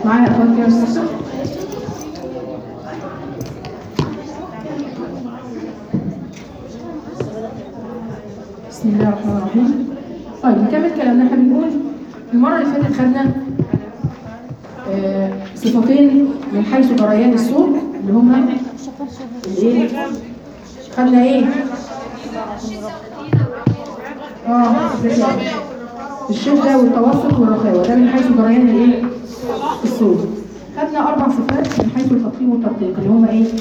معايا اخوات كده مستشفى بسم الله الرحمن الرحيم طيب نكمل كلامنا احنا بنقول المره اللي فاتت خدنا آه، صفتين من حيث جريان الصوت اللي هما الايه خدنا ايه اه الشده والتوسط والرخاوه ده من حيث جريان الايه الصوت خدنا اربع صفات من حيث التفخيم والتدقيق اللي هما ايه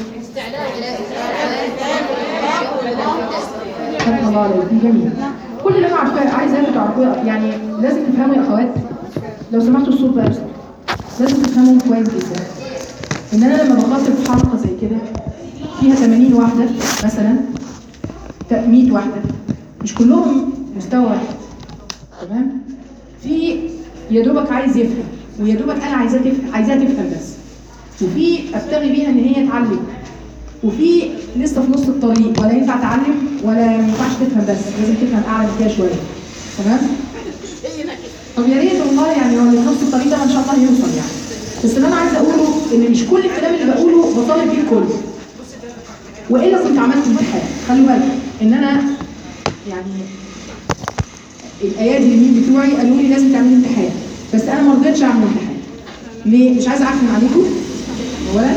فتح الله عليك دي جميل كل اللي انا عارفاه عايزاكم تعرفوه يعني لازم تفهموا يا اخوات لو سمعتوا الصوت بقى بصراحه لازم تفهموا كويس جدا ان انا لما بخاطب حلقه زي كده فيها 80 واحده مثلا 100 واحده مش كلهم مستوى واحد تمام في يا دوبك عايز يفهم ويا دوبك انا عايزاه تفهم عايزاها تفهم بس وفي ابتغي بيها ان هي تعلم وفي لسه في نص الطريق ولا ينفع تعلم ولا ما ينفعش تفهم بس لازم تفهم اعلى من كده شويه تمام طب يا ريت والله يعني هو اللي في نص الطريق ده ان شاء الله يوصل يعني بس اللي انا عايزه اقوله ان مش كل الكلام اللي بقوله بطالب بيه الكل والا كنت عملت امتحان خلوا بالكم ان انا يعني الايادي اليمين بتوعي قالوا لي لازم تعملي امتحان بس انا ما رضيتش اعمل امتحان ليه؟ مش عايزه اعكم عليكم اولا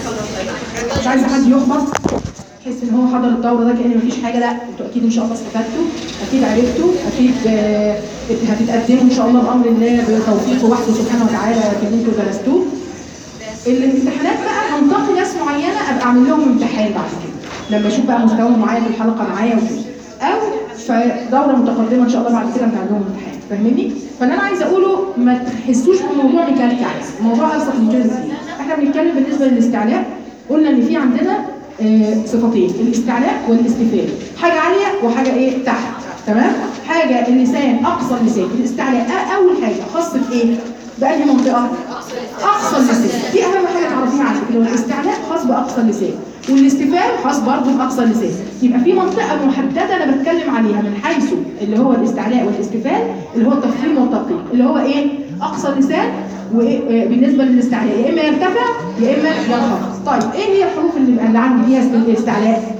مش عايزه حد يحبط يحس ان هو حضر الدوره ده كان مفيش حاجه لا انتوا اكيد ان شاء الله استفدتوا اكيد عرفتوا اكيد آه، هتتقدموا ان شاء الله بامر الله بتوفيقه وحده سبحانه وتعالى في اللي انتوا درستوه الامتحانات بقى هنتقي ناس معينه ابقى اعمل لهم امتحان بعد كده لما اشوف بقى مستواهم معايا في الحلقه معايا وكده او في دوره متقدمه ان شاء الله بعد كده هنعمل لهم امتحان فاهمني؟ فاللي انا عايزه اقوله ما تحسوش بالموضوع مكلكع يعني الموضوع ابسط من كده بكتير. احنا بنتكلم بالنسبه للاستعلاء قلنا ان في عندنا آه، صفتين الاستعلاء والاستفاء حاجه عاليه وحاجه ايه تحت تمام حاجه اللسان اقصى اللسان الاستعلاء آه، اول حاجه خاص بايه بأنهي منطقه اقصى اللسان دي اهم حاجه تعرفيها عن كده الاستعلاء خاص باقصى اللسان والاستفال خاص برضه باقصى اللسان يبقى في منطقه محدده انا بتكلم عليها من حيث اللي هو الاستعلاء والاستفال اللي هو التفخيم والتدقيق اللي هو ايه اقصى اللسان وبالنسبه للاستعلاء يا اما يرتفع يا اما ينخفض طيب ايه هي الحروف اللي اللي عندي فيها استعلاء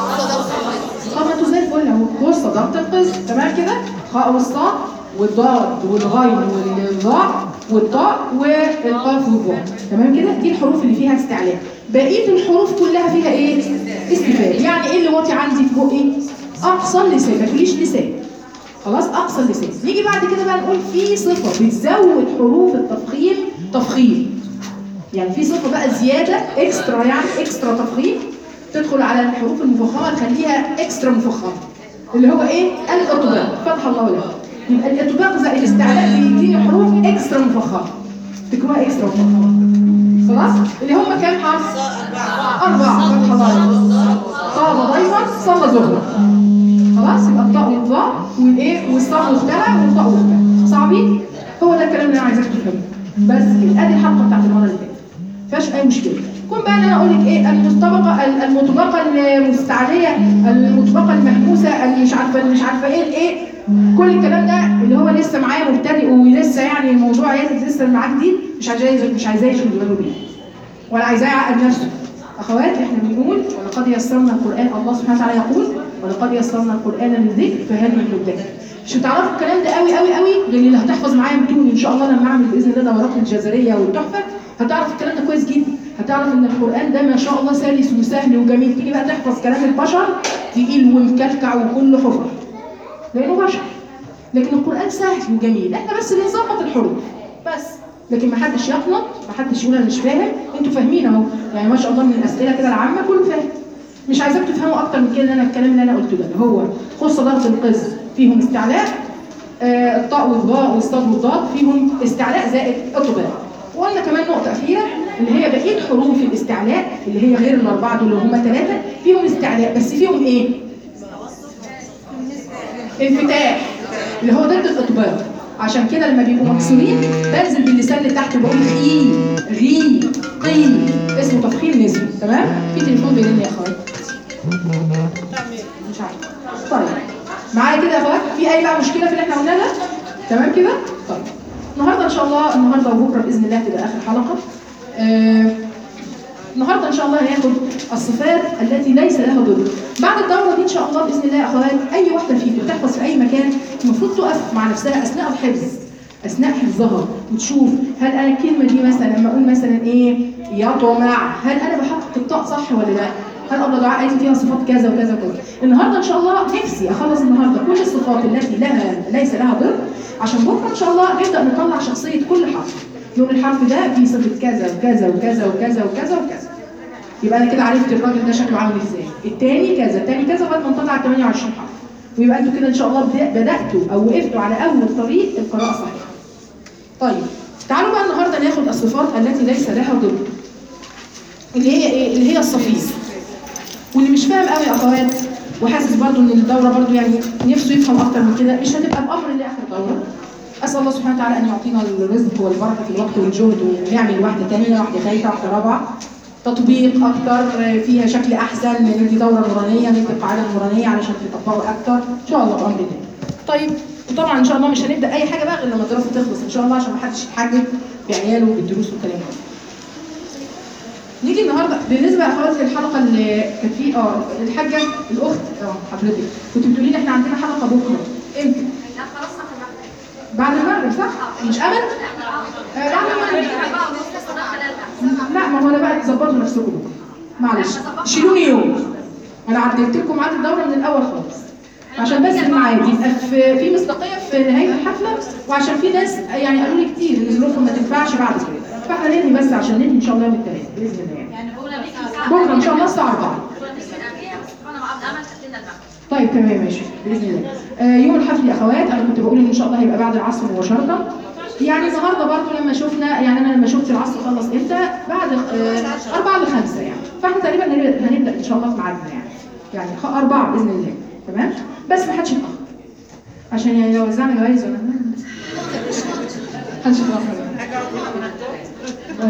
طب ما انتوا زي الفل اهو بص ضغط القز تمام كده خاء والصاد والضاد والغين والظاء والطاء والقاف والواو تمام كده دي الحروف اللي فيها استعلاء بقيه الحروف كلها فيها ايه استفال يعني ايه اللي واطي عندي في بقي اقصى اللسان ما تقوليش لسان خلاص اقصى اللسان نيجي بعد كده بقى نقول في صفه بتزود حروف التفخيم تفخيم يعني في صفه بقى زياده اكسترا يعني اكسترا تفخيم تدخل على الحروف المفخمه تخليها اكسترا مفخمه اللي هو ايه الاطباق فتح الله لك يبقى الاطباق زائد الاستعلاء بيديني حروف اكسترا مفخمه تكتبوها اكسترا مفخمه خلاص اللي هم كام حرف اربعه فتح الله لك طاب ضيفا صلى ظهرا خلاص يبقى الطاء والضاء والايه والصاد واختها والطاء واختها صعبين هو ده الكلام اللي انا عايزاك تفهمه بس كده ادي الحلقه بتاعت المره اللي فاتت فيهاش اي مشكله كون بقى ان انا اقول لك ايه المستبقه المطبقه المستعليه المطبقه المحبوسه اللي مش عارفه اللي مش عارفه ايه الايه كل الكلام ده اللي هو لسه معايا مبتدئ ولسه يعني الموضوع لسه معاه جديد مش عايزاه مش عايزاه يشغل دماغه بيه ولا عايزاه يعقد نفسه اخوات احنا بنقول ولقد يسرنا القران الله سبحانه وتعالى يقول ولقد يسرنا القران للذكر فهل من مدكر مش هتعرفوا الكلام ده قوي قوي قوي غير اللي هتحفظ معايا متون ان شاء الله لما اعمل باذن الله دورات الجزريه والتحفه هتعرف الكلام ده كويس جدا هتعرف ان القران ده ما شاء الله سلس وسهل وجميل تيجي بقى تحفظ كلام البشر تقيل ومكلكع وكله حفر لانه بشر لكن القران سهل وجميل احنا بس بنظبط الحروف بس لكن ما حدش يقنط ما حدش يقول انا مش فاهم انتوا فاهمين اهو يعني ما شاء الله من الاسئله كده العامه كله فاهم مش عايزاك تفهموا اكتر من كده ان انا الكلام اللي انا قلته ده اللي هو خص ضغط القز فيهم استعلاء آه الطاء والضاء والصاد والضاد فيهم استعلاء زائد اطباق وقلنا كمان نقطه اخيره اللي هي بقيه حروف الاستعلاء اللي هي غير الاربعه دول اللي هم ثلاثه فيهم استعلاء بس فيهم ايه؟ انفتاح اللي هو ضد الاطباق عشان كده لما بيبقوا مكسورين بنزل باللسان لتحت وبقول خي غي قي اسمه تفخيم نسبي تمام في تليفون بيرن يا اخوات مش عارفه طيب معايا كده يا اخوات في اي بقى مشكله في اللي احنا قلناه ده تمام كده طيب النهارده ان شاء الله النهارده وبكره باذن الله تبقى اخر حلقه آه، النهارده ان شاء الله هناخد الصفات التي ليس لها ضد بعد الدوره دي ان شاء الله باذن الله يا اخوات اي واحده فيكم بتحفظ في اي مكان المفروض تقف مع نفسها اثناء الحفظ اثناء حفظها وتشوف هل انا الكلمه دي مثلا لما اقول مثلا ايه يطمع هل انا بحقق الطاء صح ولا لا هل ابله دعاء قالت فيها صفات كذا وكذا وكذا النهارده ان شاء الله نفسي اخلص النهارده كل الصفات التي لها ليس لها ضد عشان بكره ان شاء الله نبدا نطلع شخصيه كل حرف يوم الحرف ده فيه صفه كذا وكذا وكذا وكذا وكذا وكذا يبقى انا كده عرفت الراجل ده شكله عامل ازاي التاني كذا التاني كذا لغايه ما نطلع 28 حرف ويبقى انتوا كده ان شاء الله بدا- بداتوا او وقفتوا على اول طريق القراءه صحيحه طيب تعالوا بقى النهارده ناخد الصفات التي ليس لها ضد اللي هي ايه اللي هي الصفير واللي مش فاهم قوي يا اخوات وحاسس برضو ان الدوره برضو يعني نفسه يفهم اكتر من كده مش هتبقى بامر لاخر دوره اسال الله سبحانه وتعالى ان يعطينا الرزق والبركه في الوقت والجهد ونعمل واحده ثانيه واحده ثالثه واحده رابعه تطبيق اكتر فيها شكل احسن ندي دوره نورانيه ندي قاعده نورانيه علشان تطبقوا اكتر ان شاء الله بامر الله طيب وطبعا ان شاء الله مش هنبدا اي حاجه بقى غير لما الدراسه تخلص ان شاء الله عشان ما حدش يتحجج بعياله بالدروس والكلام ده نيجي النهارده بالنسبه يا اخواتي للحلقه اللي كانت في اه الحاجه الاخت اه حضرتك كنت بتقولي لي احنا عندنا حلقه بكره امتى؟ لا خلاص ما خلصنا. بعد المغرب صح؟ مش امل؟ آه بعد المغرب بقى ونص صداقة للأسف. لا ما هو انا بقى تظبطوا نفسكم بكره معلش شيلوني يوم انا عدلت لكم ميعاد الدوره من الاول خالص عشان بس الميعاد يبقى في في مصداقيه في نهايه الحفله وعشان في ناس يعني قالوا لي كتير ان ظروفهم ما تنفعش بعد كده فاحنا ننهي بس عشان ننهي ان شاء الله يوم الثلاث باذن الله يعني يعني بقول لك ساعة. بكره ان شاء الله الساعه 4 بقول لك من قبلها بس أنا مع عبد الأمل خدتنا المغرب. طيب تمام ماشي باذن الله آه يوم الحفل يا اخوات انا كنت بقول ان شاء الله هيبقى بعد العصر مباشره يعني النهارده برضه لما شفنا يعني انا لما شفت العصر خلص امتى بعد آه 4 ل 5 يعني فاحنا تقريبا هنبدا هنبدأ ان شاء الله في ميعادنا يعني يعني خ- أربعة باذن الله تمام بس ما حدش يتاخر عشان يعني لو وزعنا جوائز ولا حدش يتاخر طيب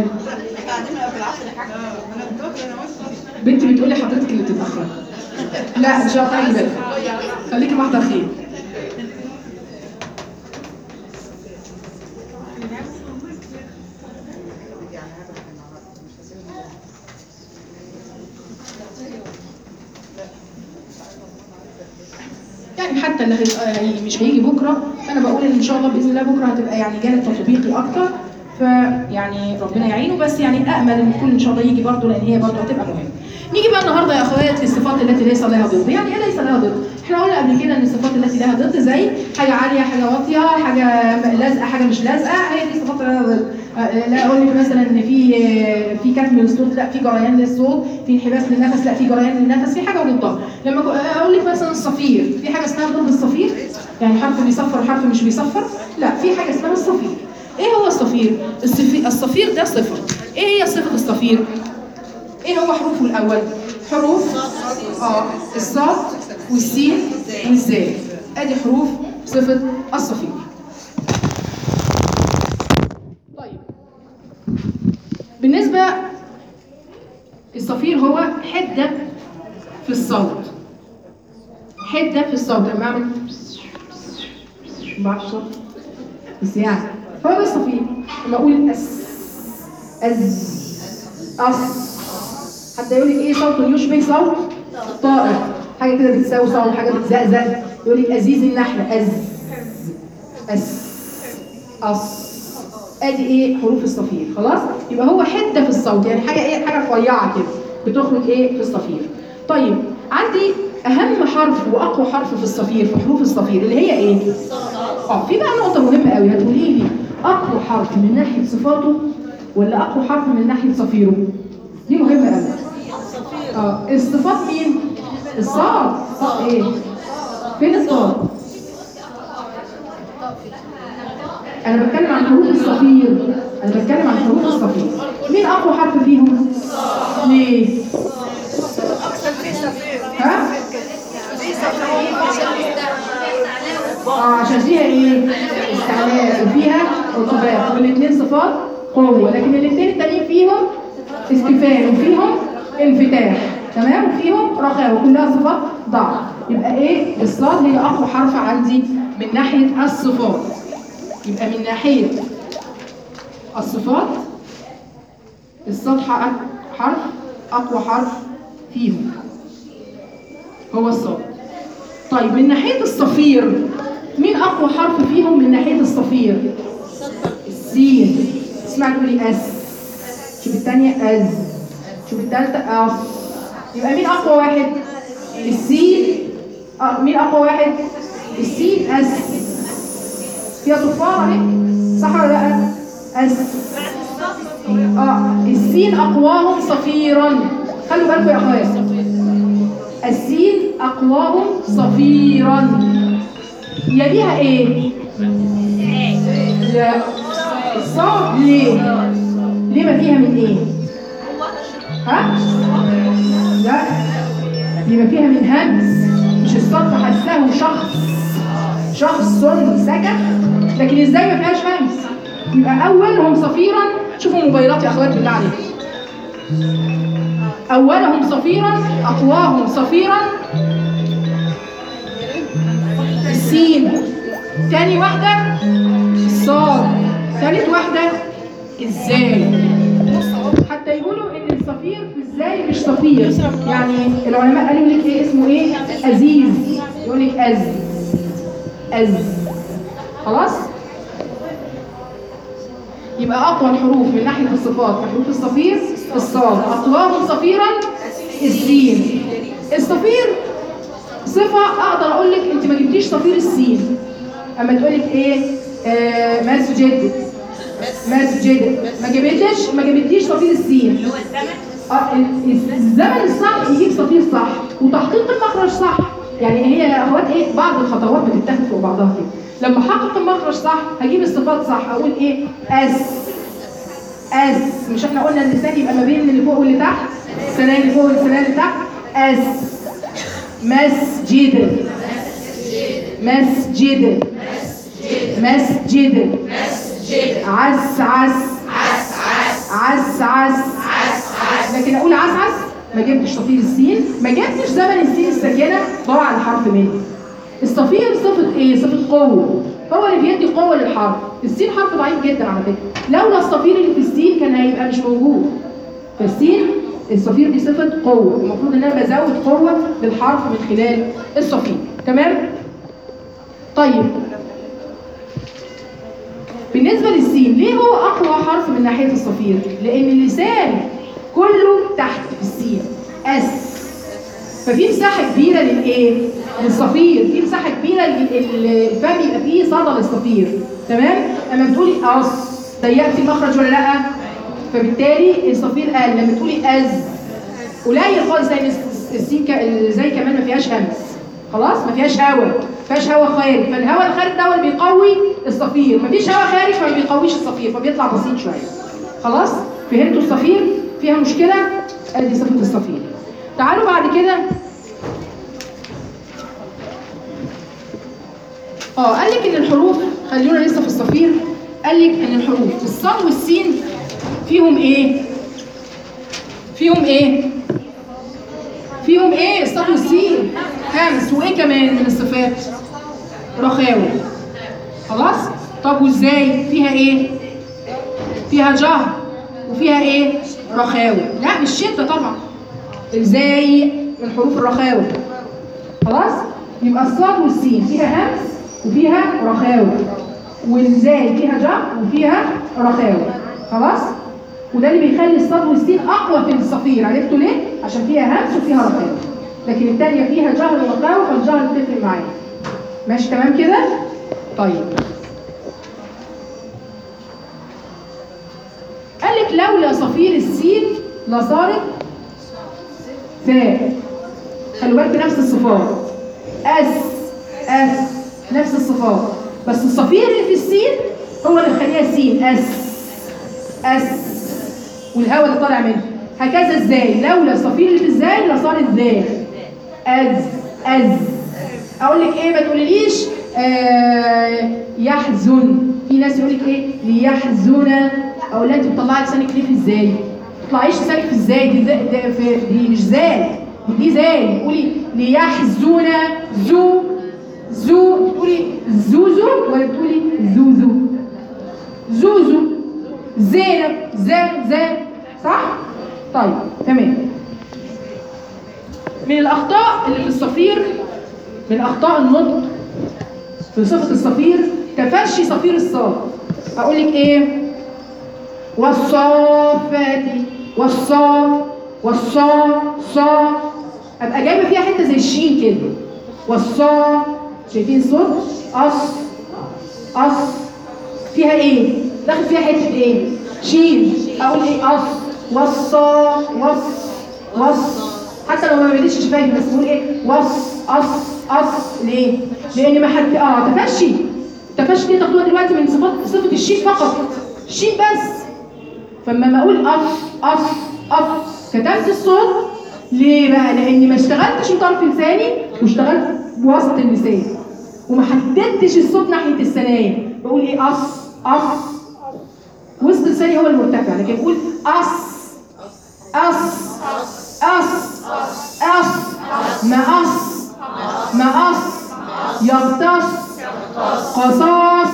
بنتي بتقولي حضرتك اللي بتتاخر لا مش هتاخدي بالك خليكي محضر خير يعني حتى اللي هي- هي- مش هيجي بكره فانا بقول ان شاء الله باذن الله بكره هتبقى يعني جانب تطبيقي اكتر فيعني ربنا يعينه بس يعني امل ان الكل ان شاء الله يجي برضه لان هي برضه هتبقى مهمه. نيجي بقى النهارده يا اخوات للصفات التي ليس لها ضد، يعني ايه ليس لها ضد؟ احنا قلنا قبل كده ان الصفات التي لها ضد زي حاجه عاليه، حاجه واطيه، حاجه لازقه، حاجه مش لازقه، هي دي الصفات اللي لها ضد. آه، لا اقول لك مثلا ان في آه، في كتم للصوت، لا في جريان للصوت، في انحباس للنفس، لا في جريان للنفس، في حاجه ضدها. لما أقول- اقول لك مثلا الصفير، في حاجه اسمها ضد الصفير، يعني حرف بيصفر وحرف مش بيصفر، لا في حاجه اسمها الصفير. ايه هو الصفير؟ الصفي- الصفير ده صفه. ايه هي صفه الصفير؟ ايه هو حروفه الاول حروف اه الصاد والسين والزاي ادي حروف صفه الصفير طيب بالنسبه الصفير هو حده في الصوت حده في الصوت لما اعمل ما بعرفش صوت بس يعني هو ده الصفير لما اقول اس از أص حتى يقول لك ايه صوت يشبه صوت طائر حاجه كده بتساوي صوت حاجه بتزقزق يقول لك ازيز النحله از اس اص ادي ايه حروف الصفير خلاص يبقى هو حده في الصوت يعني حاجه ايه حاجه رفيعه كده بتخرج ايه في الصفير طيب عندي اهم حرف واقوى حرف في الصفير في حروف الصفير اللي هي ايه اه في بقى نقطه مهمه قوي هتقولي لي اقوى حرف من ناحيه صفاته ولا اقوى حرف من ناحيه صفيره دي مهمه قوي اه الصفات مين الصاد صاد ايه فين الصاد انا بتكلم عن حروف الصفير انا بتكلم عن حروف الصفير مين اقوى حرف فيهم ليه ها اه عشان فيها ايه استعلاء وفيها رطوبات والاثنين صفات قوه لكن الاثنين التانيين فيهم استفهام وفيهم انفتاح تمام وفيهم رخاوه كلها صفات ضعف يبقى ايه الصاد هي اقوى حرف عندي من ناحيه الصفات يبقى من ناحيه الصفات الصاد حق- حرف اقوى حرف فيهم هو الصاد طيب من ناحيه الصفير مين اقوى حرف فيهم من ناحيه الصفير السين اسمع تقولي اس شوف الثانيه از شوف الثالثه اص يبقى مين اقوى واحد السين آه مين اقوى واحد السين اس فيها صفاره اهي صح ولا لا اس اه السين اقواهم صفيرا خلوا بالكم يا اخويا السين اقواهم صفيرا يليها ايه لا الصاد ليه ليه ما فيها من ايه ها لا لما فيها من همس مش الصاد حساه شخص شخص سكت لكن ازاي ما فيهاش همس يبقى اولهم صفيرا شوفوا موبايلات يا اخوات بالله عليكم اولهم صفيرا اقواهم صفيرا السين تاني واحدة الصاد ثالث واحدة ازاي حتى يقولوا ان الصفير في ازاي مش صفير يعني العلماء قالوا لك ايه اسمه ايه ازيز يقول لك از از خلاص يبقى اقوى الحروف من ناحيه الصفات في حروف الصفير الصاد اقواهم صفيرا السين الصفير صفه اقدر اقول لك انت ما جبتيش صفير السين اما تقول لك ايه آه مسجد مسجد ما جبتش ما جبتيش صفير السين اه ال- الزمن الصح يجيب صفير صح وتحقيق المخرج صح يعني هي اخوات ايه بعض الخطوات بتتاخد فوق بعضها كده لما احقق المخرج صح هجيب الصفات صح اقول ايه اس اس مش احنا قلنا اللسان يبقى ما بين اللي فوق واللي تحت السنان اللي فوق والسنان اللي تحت اس مسجد مسجد مسجد عس عس عس عس لكن اقول عس عس ما جبتش صفير السين ما جبتش زمن السين الساكنه ضاع الحرف مني الصفير صفه ايه صفه قوه هو اللي بيدي قوه للحرف السين حرف ضعيف جدا على فكره لولا الصفير اللي في السين كان هيبقى مش موجود فالسين الصفير دي صفه قوه المفروض ان انا بزود قوه للحرف من خلال الصفير تمام طيب بالنسبة للسين ليه هو أقوى حرف من ناحية الصفير؟ لأن اللسان كله تحت في السين أس ففي مساحة كبيرة للإيه؟ للصفير في مساحة كبيرة لل- ال- الفم يبقى فيه صدى للصفير تمام؟ أما بتقولي أص ضيقتي المخرج ولا لأ؟ فبالتالي الصفير قال لما تقولي أز قليل خالص زي الس- السين ك- زي كمان ما فيهاش همس خلاص ما فيهاش هواء ما فيهاش هواء خارج فالهواء الخارج ده هو اللي بيقوي الصفير ما فيش هواء خارج فما بيقويش الصفير فبيطلع بسيط شويه خلاص فهمتوا الصفير فيها مشكله ادي صفه الصفير تعالوا بعد كده اه قال لك ان الحروف خلونا لسه في الصفير قال لك ان الحروف الصاد والسين فيهم ايه فيهم ايه فيهم ايه الصاد والسين همس وايه كمان من الصفات رخاوة خلاص طب وازاي فيها ايه فيها جهر وفيها ايه رخاوة لا مش شدة طبعا ازاي من حروف الرخاوة خلاص يبقى الصاد والسين فيها همس وفيها رخاوة والزاي فيها جهر وفيها رخاوة خلاص وده اللي بيخلي الصاد والسين اقوى في الصفير عرفتوا ليه عشان فيها همس وفيها رخاوة لكن الثانيه فيها جهر ورخاوة فالجهر بتفرق معايا ماشي تمام كده طيب قال لك لولا صفير السين لصارت ثاء خلوا بالك نفس الصفات اس اس نفس الصفات بس الصفير اللي في السين هو اللي مخليها سين اس اس والهواء اللي طالع منه هكذا ازاي لولا الصفير اللي في ازاي لصارت ذا از از اقول لك ايه ما تقوليليش آه يحزن في ناس يقول لك ايه ليحزن اقول لها انت بتطلعي لسانك ليه في ازاي ما تطلعيش لسانك في ازاي دي, زي- دي, في دي مش زال دي زال قولي ليحزن زو زو تقولي زوزو ولا تقولي زوزو زوزو زينب زين زين صح؟ طيب تمام من الأخطاء اللي في الصفير من أخطاء النطق في صفة الصفير تفشي صفير الصاد أقول لك إيه؟ والصافات والصا والصا صا ابقى جايبه فيها حته زي الشين كده والصا شايفين الصوت أص أص فيها ايه داخل فيها حته ايه شين اقول ايه أص والصا وص وص حتى لو ما بديتش شفايفي بس بقول ايه وص أص أص ليه لان ما حد اه تفشي تفشي دي تاخدوها دلوقتي من صفات صفه الشين فقط الشين بس فلما ما اقول اف اف اف كتبت الصوت ليه بقى؟ لاني ما اشتغلتش بطرف لساني واشتغلت بوسط اللسان وما حددتش الصوت ناحيه الثنايا بقول ايه اص اف وسط لساني هو المرتفع لكن بقول اص اص اص اص ما اص ما اص يغتص قصاص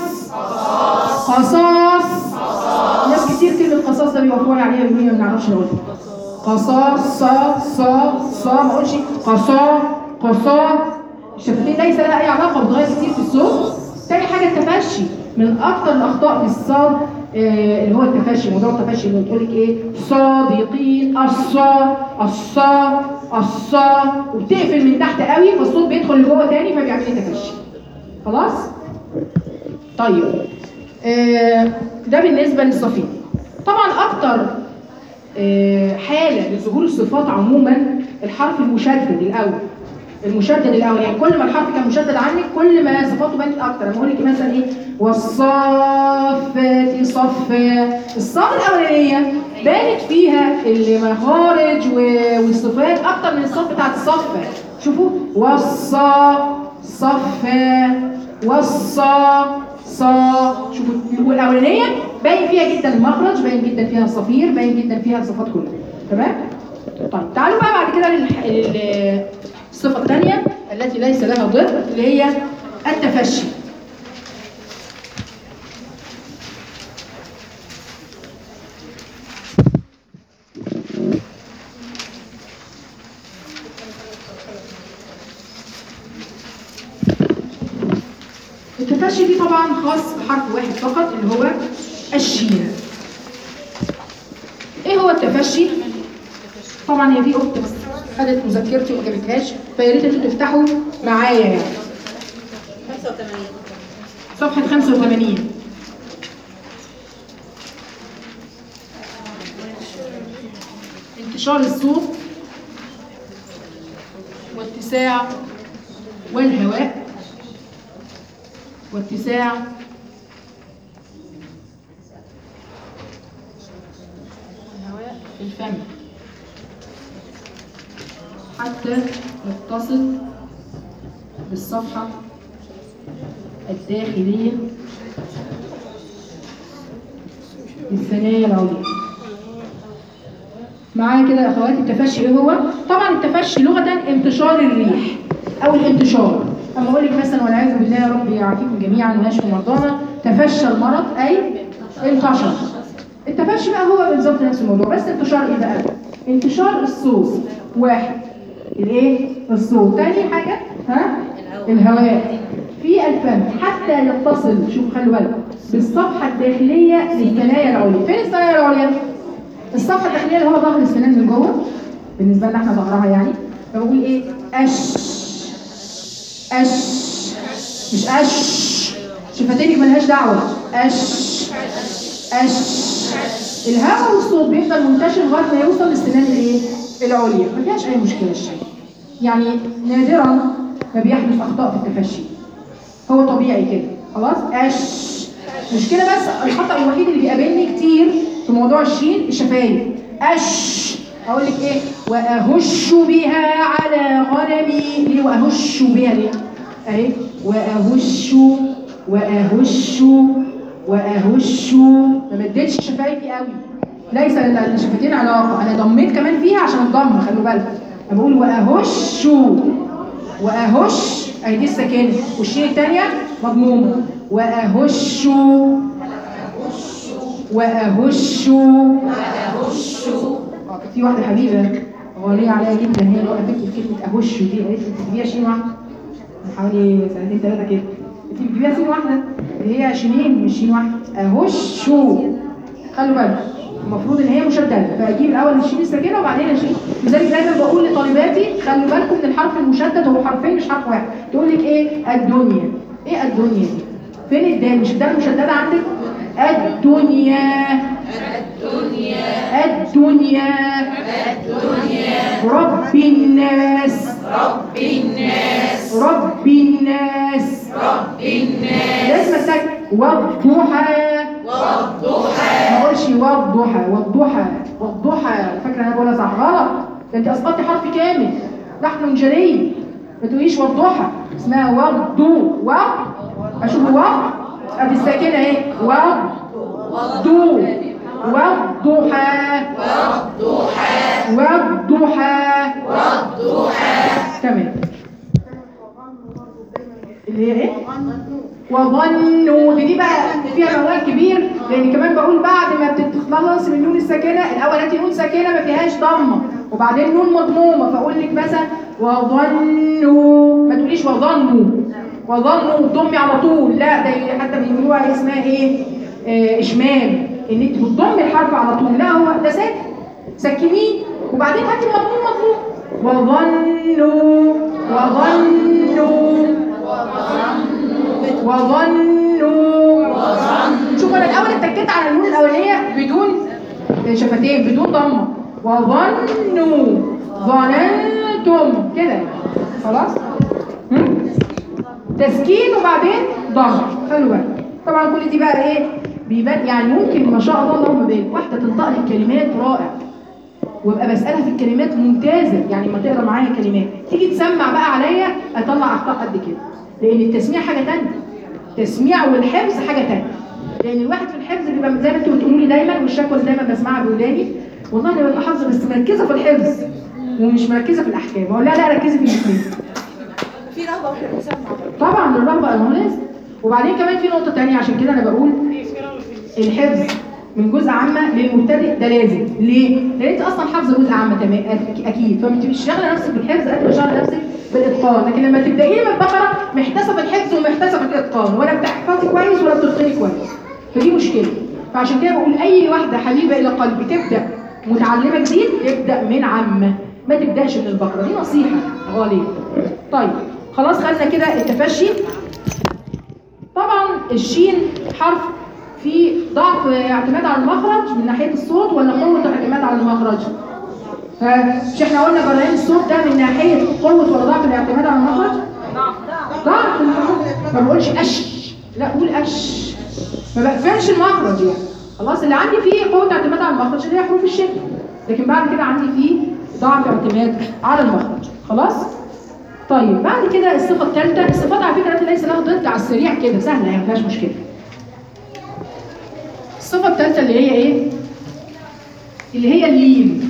قصاص ناس كتير كلمة قصاص ده بيوقفوني عليها بيقولوا ما بنعرفش نقولها قصاص صا صا صا ما اقولش قصا قصا الشفتين ليس لها اي علاقه بتغير كتير في الصوت تاني حاجه التفشي من اكتر الاخطاء في الصاد آه اللي هو التفشي موضوع التفشي اللي بتقول لك ايه صادقين الصا الصا الصا وبتقفل من تحت قوي فالصوت بيدخل لجوه تاني فبيعمل لي تفشي خلاص طيب آه، ده بالنسبة للصفين طبعا أكتر آه، حالة لظهور الصفات عموما الحرف المشدد الأول المشدد الأول يعني كل ما الحرف كان مشدد عنك كل ما صفاته بانت أكتر لما أقول لك مثلا إيه والصافات صفا الصاد الأولانية بانت فيها المخارج و- والصفات أكتر من الصوت بتاعت الصفة شوفوا والصا صفا والصا صا شوفوا الاولانيه باين فيها جدا المخرج باين جدا فيها الصفير باين جدا فيها الصفات كلها تمام طيب تعالوا بقى بعد كده للح- لل- الصفه الثانيه التي ليس لها ضد اللي هي التفشي التفشي دي طبعا خاص بحرف واحد فقط اللي هو الشين ايه هو التفشي طبعا هي دي اخت بس خدت مذكرتي وما جابتهاش فيا ريت انتوا تفتحوا معايا يعني 85 صفحه 85 انتشار الصوت واتساع والهواء واتساع الهواء في الفم حتى يتصل بالصفحة الداخلية للثنايا العليا معايا كده يا اخواتي التفشي ايه هو؟ طبعا التفشي لغة انتشار الريح او الانتشار اما اقول لك مثلا والعياذ بالله يا رب يعافيكم جميعا ويشفي مرضانا تفشى المرض اي انتشر التفشي بقى هو بالظبط نفس الموضوع بس انتشار ايه بقى؟ انتشار الصوت واحد الايه؟ الصوت تاني حاجة ها؟ الهواء في الفم حتى يتصل شوف خلوا بالك بالصفحة الداخلية للثنايا العليا فين الثنايا العليا؟ الصفحة الداخلية اللي هو ظهر السنان من جوه بالنسبة لنا احنا ظهرها يعني فبقول ايه اش اش مش اش شفتينك ملهاش دعوة اش اش الهواء والصوت بيفضل منتشر لغاية ما يوصل للسنان الايه؟ العليا ما فيهاش اي مشكلة الشيء يعني نادرا ما بيحدث اخطاء في التفشي هو طبيعي كده خلاص اش مشكلة بس الخطأ الوحيد اللي بيقابلني كتير في موضوع الشين الشفايف اش اقول لك ايه واهش بها على غنمي ليه واهش بها ليه اهي واهش واهش واهش ما مديتش شفايفي قوي ليس للشفتين علاقه انا ضميت كمان فيها عشان الضم خلوا بالكم انا بقول واهش واهش اهي دي السكانه والشين الثانيه مضمومه واهش واهش واهش اه كانت في واحده حبيبه غاليه عليا جدا هي اللي وقفت لي كلمه اهش دي قالت لي تجيبيها شين واحده من حوالي سنتين ثلاثه كده انت بتجيبيها شين واحده اللي هي شينين مش شين واحده اهش خلوا بالكم المفروض ان هي مشدده فاجيب الاول الشين الساكنه وبعدين الشين لذلك دايما بقول لطالباتي خلوا بالكم من الحرف المشدد هو حرفين مش حرف واحد تقول لك ايه الدنيا ايه الدنيا دي فين الدال مش الدال مشدده عندك الدنيا الدنيا الدنيا رب الناس رب الناس رب الناس رب الناس لازم استك والضحى والضحى ما اقولش والضحى والضحى والضحى فاكره انا بقولها صح غلط ده انت اسقطتي حرف كامل لحن جلي ما تقوليش والضحى اسمها والضو و اشوف و ادي الساكنه اهي والضو والضحى والضحى والضحى تمام اللي هي ايه؟ وظنوا دي بقى فيها موال كبير لان كمان بقول بعد ما بتتخلص من النون الساكنه الاول هاتي نون ساكنه ما فيهاش ضمه وبعدين نون مضمومه فاقول لك مثلا وظنوا ما تقوليش وظنوا وظنوا ضمي على طول لا ده حتى بيقولوها اسمها ايه؟ آه اشمام ان انت بتضمي الحرف على طول لا هو ده ساكن سكنيه وبعدين هاتي مضموم مضموم وظنوا وظنوا وظنوا شوف انا الاول اتكيت على النون الاولانيه بدون شفتين بدون ضمه وظنوا ظننتم كده خلاص هم؟ تسكين وبعدين ضم خلوا بالك طبعا كل دي بقى ايه بيبان يعني ممكن ما شاء الله اللهم بارك واحده تنطق لي كلمات رائع وابقى بسالها في الكلمات ممتازه يعني ما تقرا معايا كلمات تيجي تسمع بقى عليا اطلع اخطاء قد كده لان التسميع حاجه ثانيه التسميع والحفظ حاجه ثانيه لان الواحد في الحفظ بيبقى زي ما انتوا بتقولوا لي دايما والشكوى اللي دايما بسمعها بوداني والله انا ببقى حافظه بس مركزه في الحفظ ومش مركزه في الاحكام اقول لها لا ركزي في الاثنين في رهبه واحنا بنسمع طبعا الرغبه ما هو لازم وبعدين كمان في نقطه ثانيه عشان كده انا بقول الحفظ من جزء عامه للمبتدئ ده لازم ليه؟ لان انت اصلا حافظه جزء عامه تمام أك- اكيد فما تبقيش شاغله نفسك بالحفظ قد ما شاغله نفسك بالاتقان لكن لما تبداي من البقره محتاسه في الحفظ ومحتاسه في الاتقان ولا بتحفظي كويس ولا بتتقني كويس فدي مشكله فعشان كده بقول اي واحده حبيبه الى قلبي تبدا متعلمه جديد ابدا من عامه ما تبداش من البقره دي نصيحه غاليه طيب خلاص خدنا كده التفشي طبعا الشين حرف فيه ضعف اعتماد على المخرج من ناحيه الصوت ولا قوه الاعتماد على المخرج فمش احنا قلنا برهان الصوت ده من ناحيه قوه ولا ضعف الاعتماد على المخرج ضعف المخرج ما بقولش اش لا قول اش ما بقفلش المخرج يعني خلاص اللي عندي فيه قوه اعتماد على المخرج اللي هي حروف الشكل لكن بعد كده عندي فيه ضعف اعتماد على المخرج خلاص طيب بعد كده الصفه الثالثه الصفات على فكره التي ليس لها ضد على السريع كده سهله يعني ما فيهاش مشكله الصفه الثالثه اللي هي ايه اللي هي اللين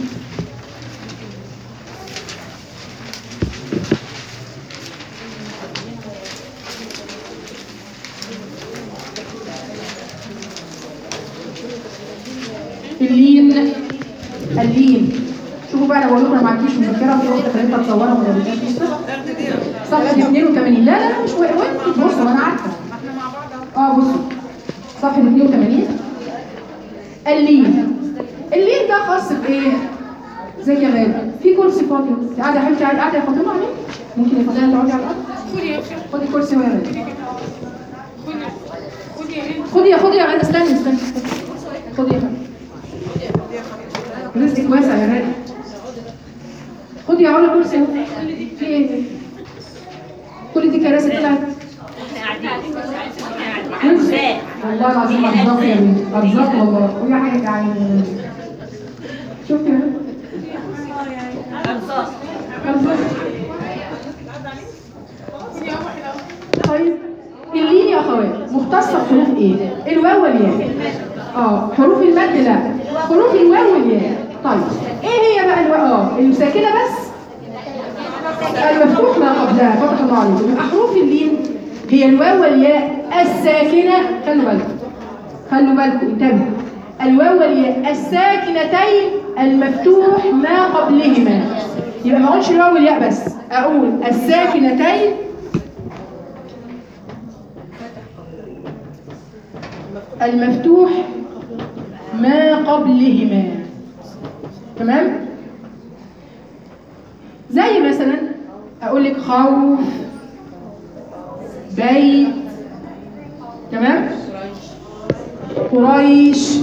اللين اللين شوفوا بقى انا بقول لكم انا ما عنديش مذكره في واحده خليتها تصورها ولا بتاعت صفحه 82 لا لا لا مش وين بصوا انا عارفه اه بصوا صفحه 82 اللين اللين ده خاص بايه؟ زي يا غالي في كرسي فاضي قاعده يا حبيبتي قاعده يا فاطمه عليه ممكن يا فاطمه تقعدي على الارض خدي كرسي ويا غالي خدي يا خدي يا غالي استني استني خدي يا غالي رزقك واسع يا غالي خدي يا علا كرسي اهو في ايه؟ كل دي كراسي طلعت والله العظيم ارزاق يا بنتي ارزاق والله كل حاجه يعني شوفي يا بنتي. ارزاق طيب اللين يا اخوات مختصه بحروف ايه؟ الواو والياء اه حروف المد لا حروف الواو والياء طيب ايه هي بقى الواو اه الساكنه بس المفتوح ما قبلها فتح الله عليك يبقى حروف اللين هي الواو والياء الساكنه خلوا بالكم خلوا بالكم انتبهوا الواو والياء الساكنتين المفتوح ما قبلهما يبقى ما اقولش الواو والياء بس اقول الساكنتين المفتوح ما قبلهما تمام زي مثلا اقول لك خوف بيت تمام قريش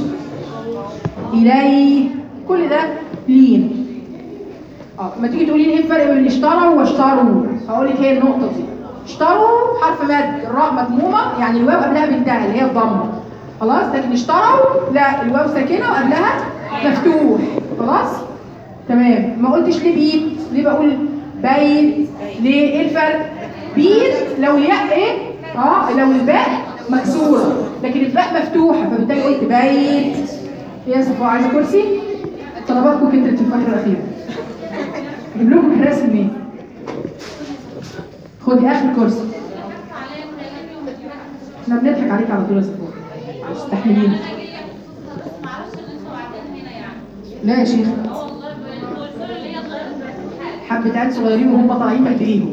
إليه كل ده لين اه ما تيجي تقولي لي ايه الفرق بين اشتروا واشتروا هقول لك هي النقطه دي اشتروا حرف مد الراء مضمومه يعني الواو قبلها بنتها اللي هي الضمه خلاص لكن اشتروا لا الواو ساكنه وقبلها مفتوح خلاص تمام ما قلتش ليه بيت ليه بقول بيت ليه ايه الفرق بيت لو الياء ايه اه لو الباء مكسوره لكن الباء مفتوحه فبالتالي قلت بيت يا صفاء عايزه كرسي طلباتكم كترت في الفتره الاخيره اجيب لكم كراسي منين خدي اخر كرسي احنا بنضحك عليك على طول يا صفاء استحملينا لا يا شيخ حبة عيال صغيرين وهم طالعين بهدليهم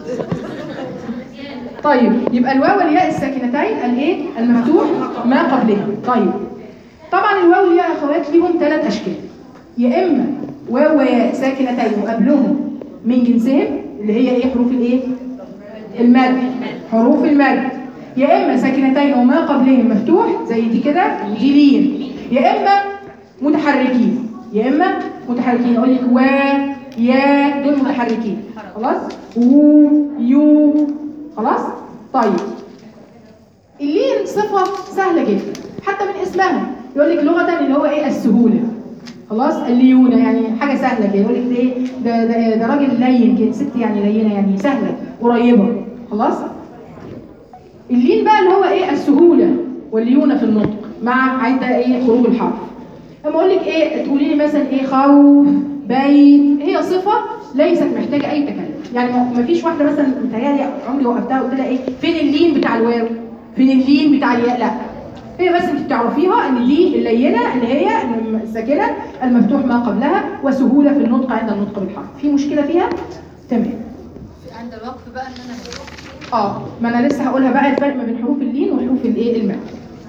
طيب يبقى الواو والياء الساكنتين الايه المفتوح ما قبلها طيب طبعا الواو والياء يا اخوات ليهم ثلاث اشكال يا اما واو وياء ساكنتين وقبلهم من جنسهم اللي هي ايه حروف الايه المد حروف المد يا اما ساكنتين وما قبلهم مفتوح زي دي كده دي لين يا اما متحركين يا اما متحركين اقول لك و يا دول متحركين خلاص و يو خلاص طيب اللين صفة سهلة جدا حتى من اسمها يقول لك لغة اللي هو ايه السهولة خلاص الليونة يعني حاجة سهلة كده يقول لك ايه ده ده ده راجل لين كده ست يعني لينة يعني سهلة قريبة خلاص اللين بقى اللي هو ايه السهولة والليونة في النطق مع عدة ايه خروج الحرف اما اقول لك ايه تقولي لي مثلا ايه خوف بيت هي صفة ليست محتاجة اي تكلم يعني ما فيش واحدة مثلا متهيألي عمري وقفتها وقلت لها ايه فين اللين بتاع الواو فين اللين بتاع الياء لا هي بس انت تعرفيها ان دي اللينة اللي هي الساكنة المفتوح ما قبلها وسهولة في النطق عند النطق بالحرف في مشكلة فيها تمام عند الوقف بقى ان انا اه ما انا لسه هقولها بقى الفرق ما بين حروف اللين وحروف الايه المد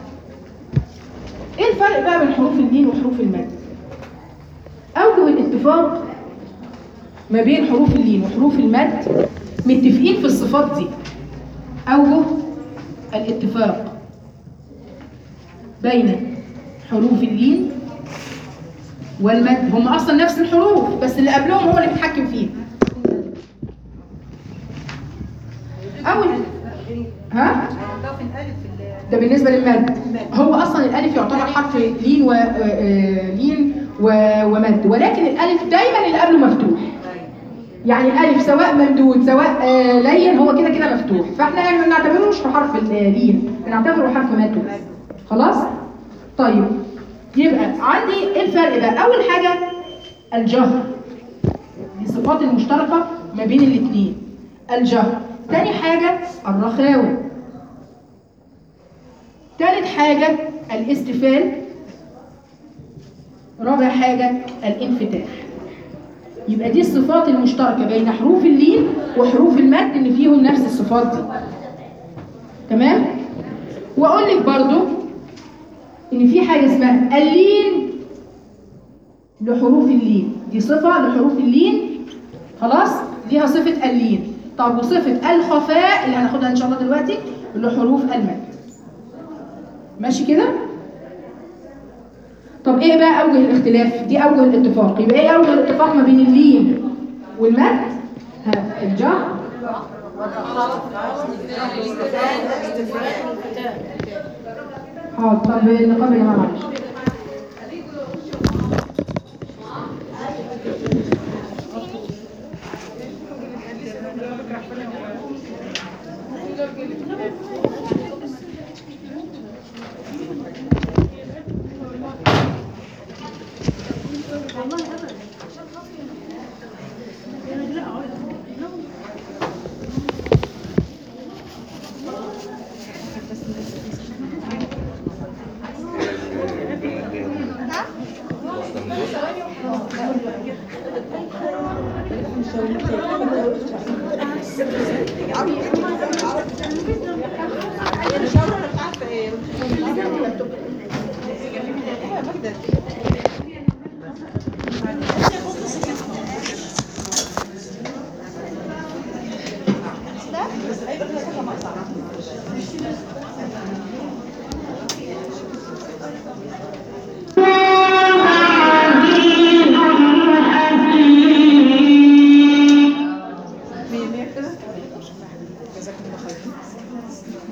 ايه الفرق بقى بين حروف اللين وحروف المد اوجه الاتفاق ما بين حروف اللين وحروف المد متفقين في الصفات دي اوجه الاتفاق بين حروف اللين والمد هم اصلا نفس الحروف بس اللي قبلهم هو اللي بيتحكم فيها اول ها ده بالنسبه للمد هو اصلا الالف يعتبر حرف لين و آه، لين و- ومد ولكن الالف دايما اللي قبله مفتوح يعني الالف سواء ممدود سواء آه، لين هو كده كده مفتوح فاحنا يعني ما بنعتبروش في حرف اللين بنعتبره حرف مد بس. خلاص طيب يبقى عندي ايه الفرق بقى اول حاجه الجهر دي الصفات المشتركه ما بين الاثنين الجهر تاني حاجه الرخاوه تالت حاجه الاستفال رابع حاجه الانفتاح يبقى دي الصفات المشتركه بين حروف اللين وحروف المد اللي فيهم نفس الصفات دي تمام واقول لك برضو ان في حاجه اسمها اللين لحروف اللين دي صفه لحروف اللين خلاص ليها صفه اللين طب وصفه الخفاء اللي هناخدها ان شاء الله دلوقتي لحروف المد ماشي كده طب ايه بقى اوجه الاختلاف دي اوجه الاتفاق يبقى ايه اوجه الاتفاق ما بين اللين والمد ها الجهر حاضر طب نقابل يا جماعه معلش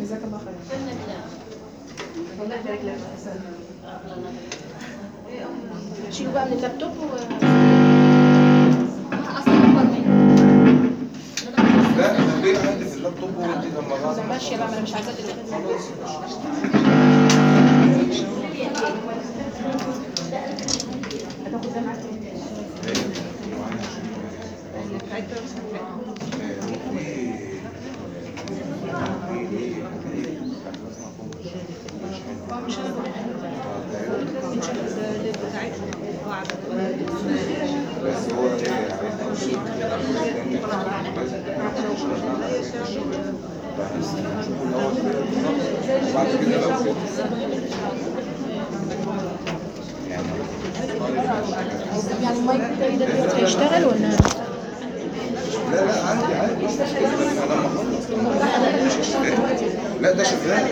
جزاك الله خير الله يبارك لك أحسن. شيلوا بقى من اللابتوب و... اصلا اكبر مني لا خلينا عندي في اللابتوب وانت لما بعد ماشيه بقى ما انا مش عايزاه دلوقتي هتاخد ده معاك اه مش انا بس هو ايه وبعد كده لو يعني المايك بتاعي ده دلوقتي هيشتغل ولا لا لا عادي عادي مش مشكلة بس لما اخلص لا ده شغال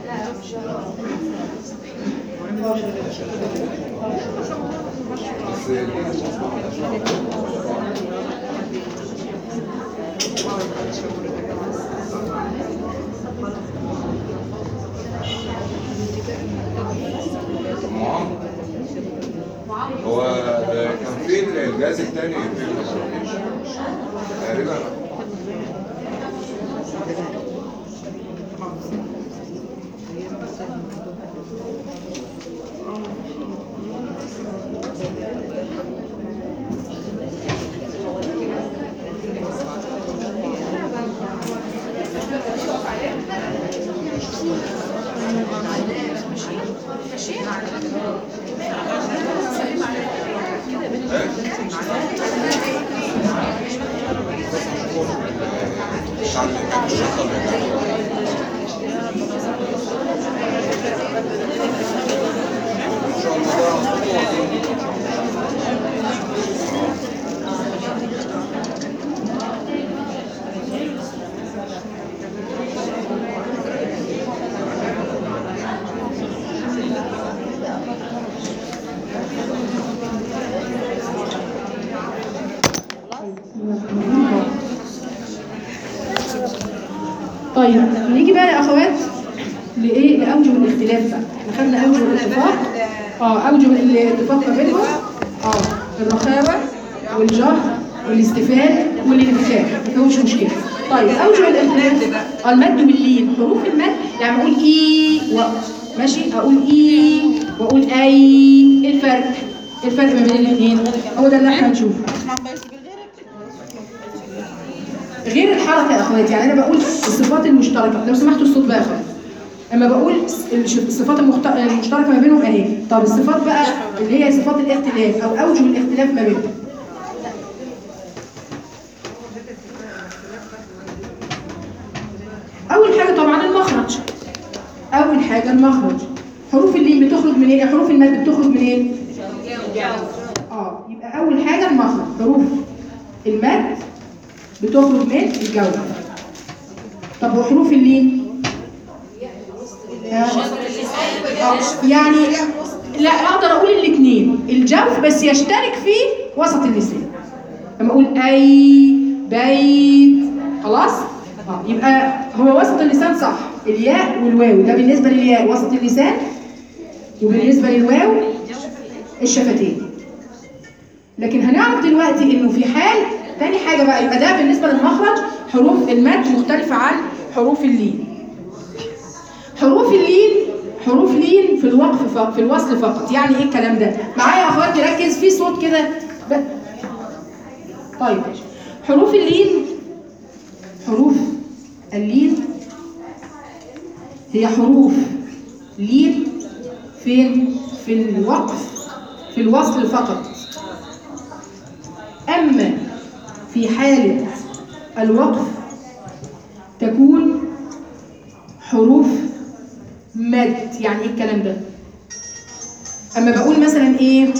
طب ما عمرو. هو ده كان فين الجهاز التاني في المصريين تقريبا الشعب اللي كان الشرطة اللي كان ان شاء الله ده هظبطه طيب نيجي بقى يا اخوات لايه لاوجه الاختلاف بقى احنا خدنا اوجه الاتفاق اه اوجه الاتفاق ما بينهم اه الرخاوه والجهر والاستفهام والانتفاع ما فيهوش مشكله طيب اوجه الاختلاف اه المد واللين حروف المد يعني اقول اي و ماشي اقول اي واقول اي ايه الفرق ايه الفرق ما بين الاثنين هو ده اللي احنا هنشوفه غير الحركه يا اخواتي يعني انا بقول الصفات المشتركه لو سمحتوا الصوت بقى يا اخواتي اما بقول الش- الصفات المخت- المشتركه ما بينهم اهي طب الصفات بقى اللي هي صفات الاختلاف او اوجه الاختلاف ما بينهم اول حاجه طبعا المخرج اول حاجه المخرج حروف اللين بتخرج من ايه حروف المد بتخرج من ايه اه يبقى اول حاجه المخرج حروف المد بتخرج من الجوف طب وحروف اللين آه. آه، يعني لا اقدر اقول الاثنين الجوف بس يشترك فيه وسط اللسان لما اقول اي بيت خلاص اه يبقى هو وسط اللسان صح الياء والواو ده بالنسبه للياء وسط اللسان وبالنسبه للواو الشفتين لكن هنعرف دلوقتي انه في حال تاني حاجه بقى يبقى ده بالنسبه للمخرج حروف المد مختلفه عن حروف اللين حروف اللين حروف لين في الوقف فقط في الوصل فقط يعني ايه الكلام ده معايا يا اخوات نركز في صوت كده ب- طيب ماشي. حروف اللين حروف اللين هي حروف لين فين في الوقف في الوصل فقط أما في حالة الوقف تكون حروف مد يعني ايه الكلام ده اما بقول مثلا ايه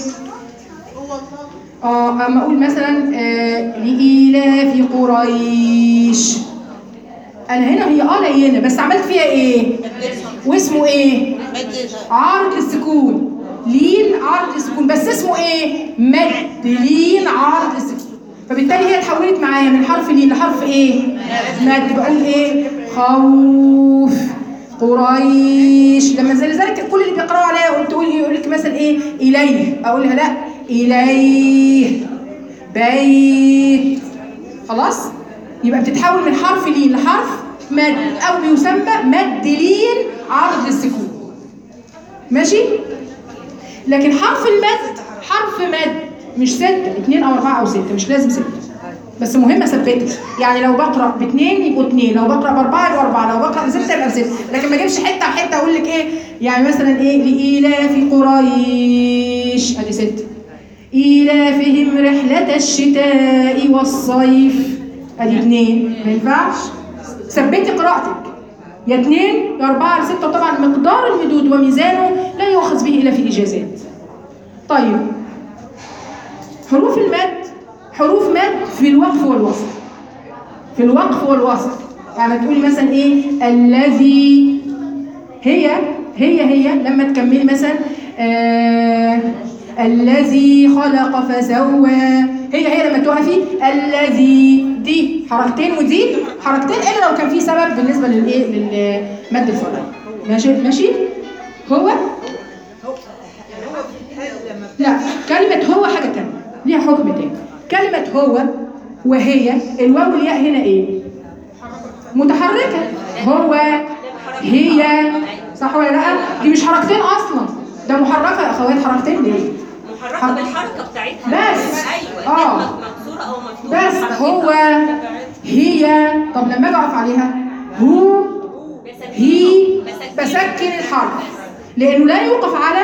اه اما اقول مثلا آه لإيلاف قريش انا هنا هي اه لينه بس عملت فيها ايه واسمه ايه عارض للسكون لين عارض للسكون بس اسمه ايه مد لين عارض للسكون فبالتالي هي اتحولت معايا من حرف لين لحرف ايه مد بقول ايه خوف قريش لما زي ذلك كل اللي بيقراوا عليها يقول تقول يقول لك مثلا ايه اليه اقول لها لا اليه بيت خلاص يبقى بتتحول من حرف لين لحرف مد او بيسمى مد لين عرض للسكون ماشي لكن حرف المد حرف مد مش ستة اتنين او اربعة او ستة مش لازم ستة بس مهم اثبته يعني لو بقرا باثنين يبقوا اثنين لو بقرا باربعه يبقوا اربعه لو بقرا بسته يبقى بسته لكن ما اجيبش حته وحته اقول لك ايه يعني مثلا ايه لايلاف قريش ادي سته ايلافهم رحله الشتاء والصيف ادي اثنين ما ينفعش ثبتي قراءتك يا اثنين يا اربعه يا سته طبعا مقدار المدود وميزانه لا يؤخذ به الا في الاجازات طيب حروف المد حروف مد في الوقف والوصل في الوقف والوصل يعني تقولي مثلا ايه الذي هي هي هي لما تكملي مثلا آه الذي خلق فسوى هي هي لما تقفي الذي دي حركتين ودي حركتين الا لو كان في سبب بالنسبه للايه للمد الفرعي ماشي ماشي هو لا كلمة هو حاجة تانية ليها حكم تاني كلمة هو وهي الواو والياء هنا ايه؟ متحركة هو هي صح ولا لا؟ دي مش حركتين اصلا ده محركة يا اخوات حركتين ليه؟ محركه بالحركه بتاعتها بس. ايوه آه. كلمه مكسوره او مفتوحه بس حركتها. هو هي طب لما اجي اقف عليها هو هي بسكن الحرف لانه لا يوقف على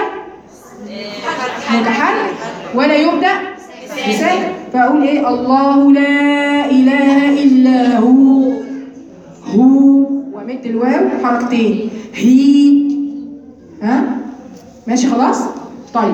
متحرك ولا يبدا بساكن فاقول ايه الله لا اله الا هو هو وامد الواو حركتين هي ها ماشي خلاص طيب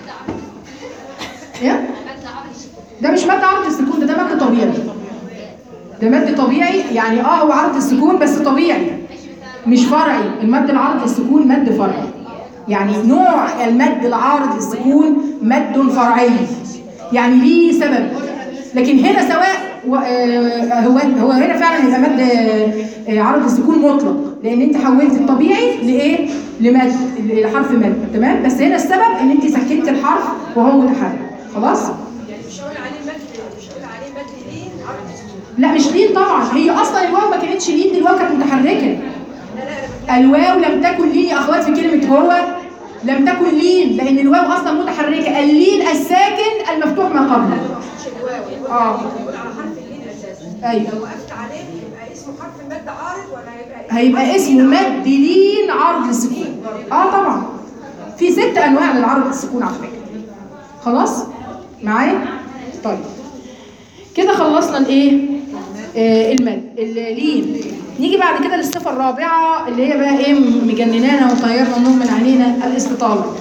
ايه ده مش مد عرض السكون ده ده مد طبيعي ده مد طبيعي يعني اه هو عرض السكون بس طبيعي مش فرعي المد العارض للسكون مد فرعي يعني نوع المد العارض للسكون مد فرعي يعني ليه سبب لكن هنا سواء و- آه، هو هو هنا فعلا يبقى مد آه، عرض السكون مطلق لان انت حولت الطبيعي لايه لمد لحرف مد تمام بس هنا السبب ان انت سكنت الحرف وهو متحرك خلاص مش هقول عليه مد مش هقول عليه مد لين عرض السكون لا مش لين طبعا هي اصلا الواو ما كانتش لين دي الواو كانت متحركه لا لا الواو لم تكن لين يا اخوات في كلمه هو لم تكن لين لان الواو اصلا متحركه اللين الساكن المفتوح ما قبله مش الواو اه يقول على حرف اللين اساسا ايوه لو وقفت عليه يبقى اسمه حرف مد عارض ولا هيبقى هيبقى اسمه مد لين عرض السكون اه طبعا في ست انواع للعرض السكون على فكره خلاص معايا طيب كده خلصنا الايه آه المد اللين نيجي بعد كده للصفه الرابعه اللي هي بقى ايه مجننانا وطيرنا النوم من عينينا الاستطاله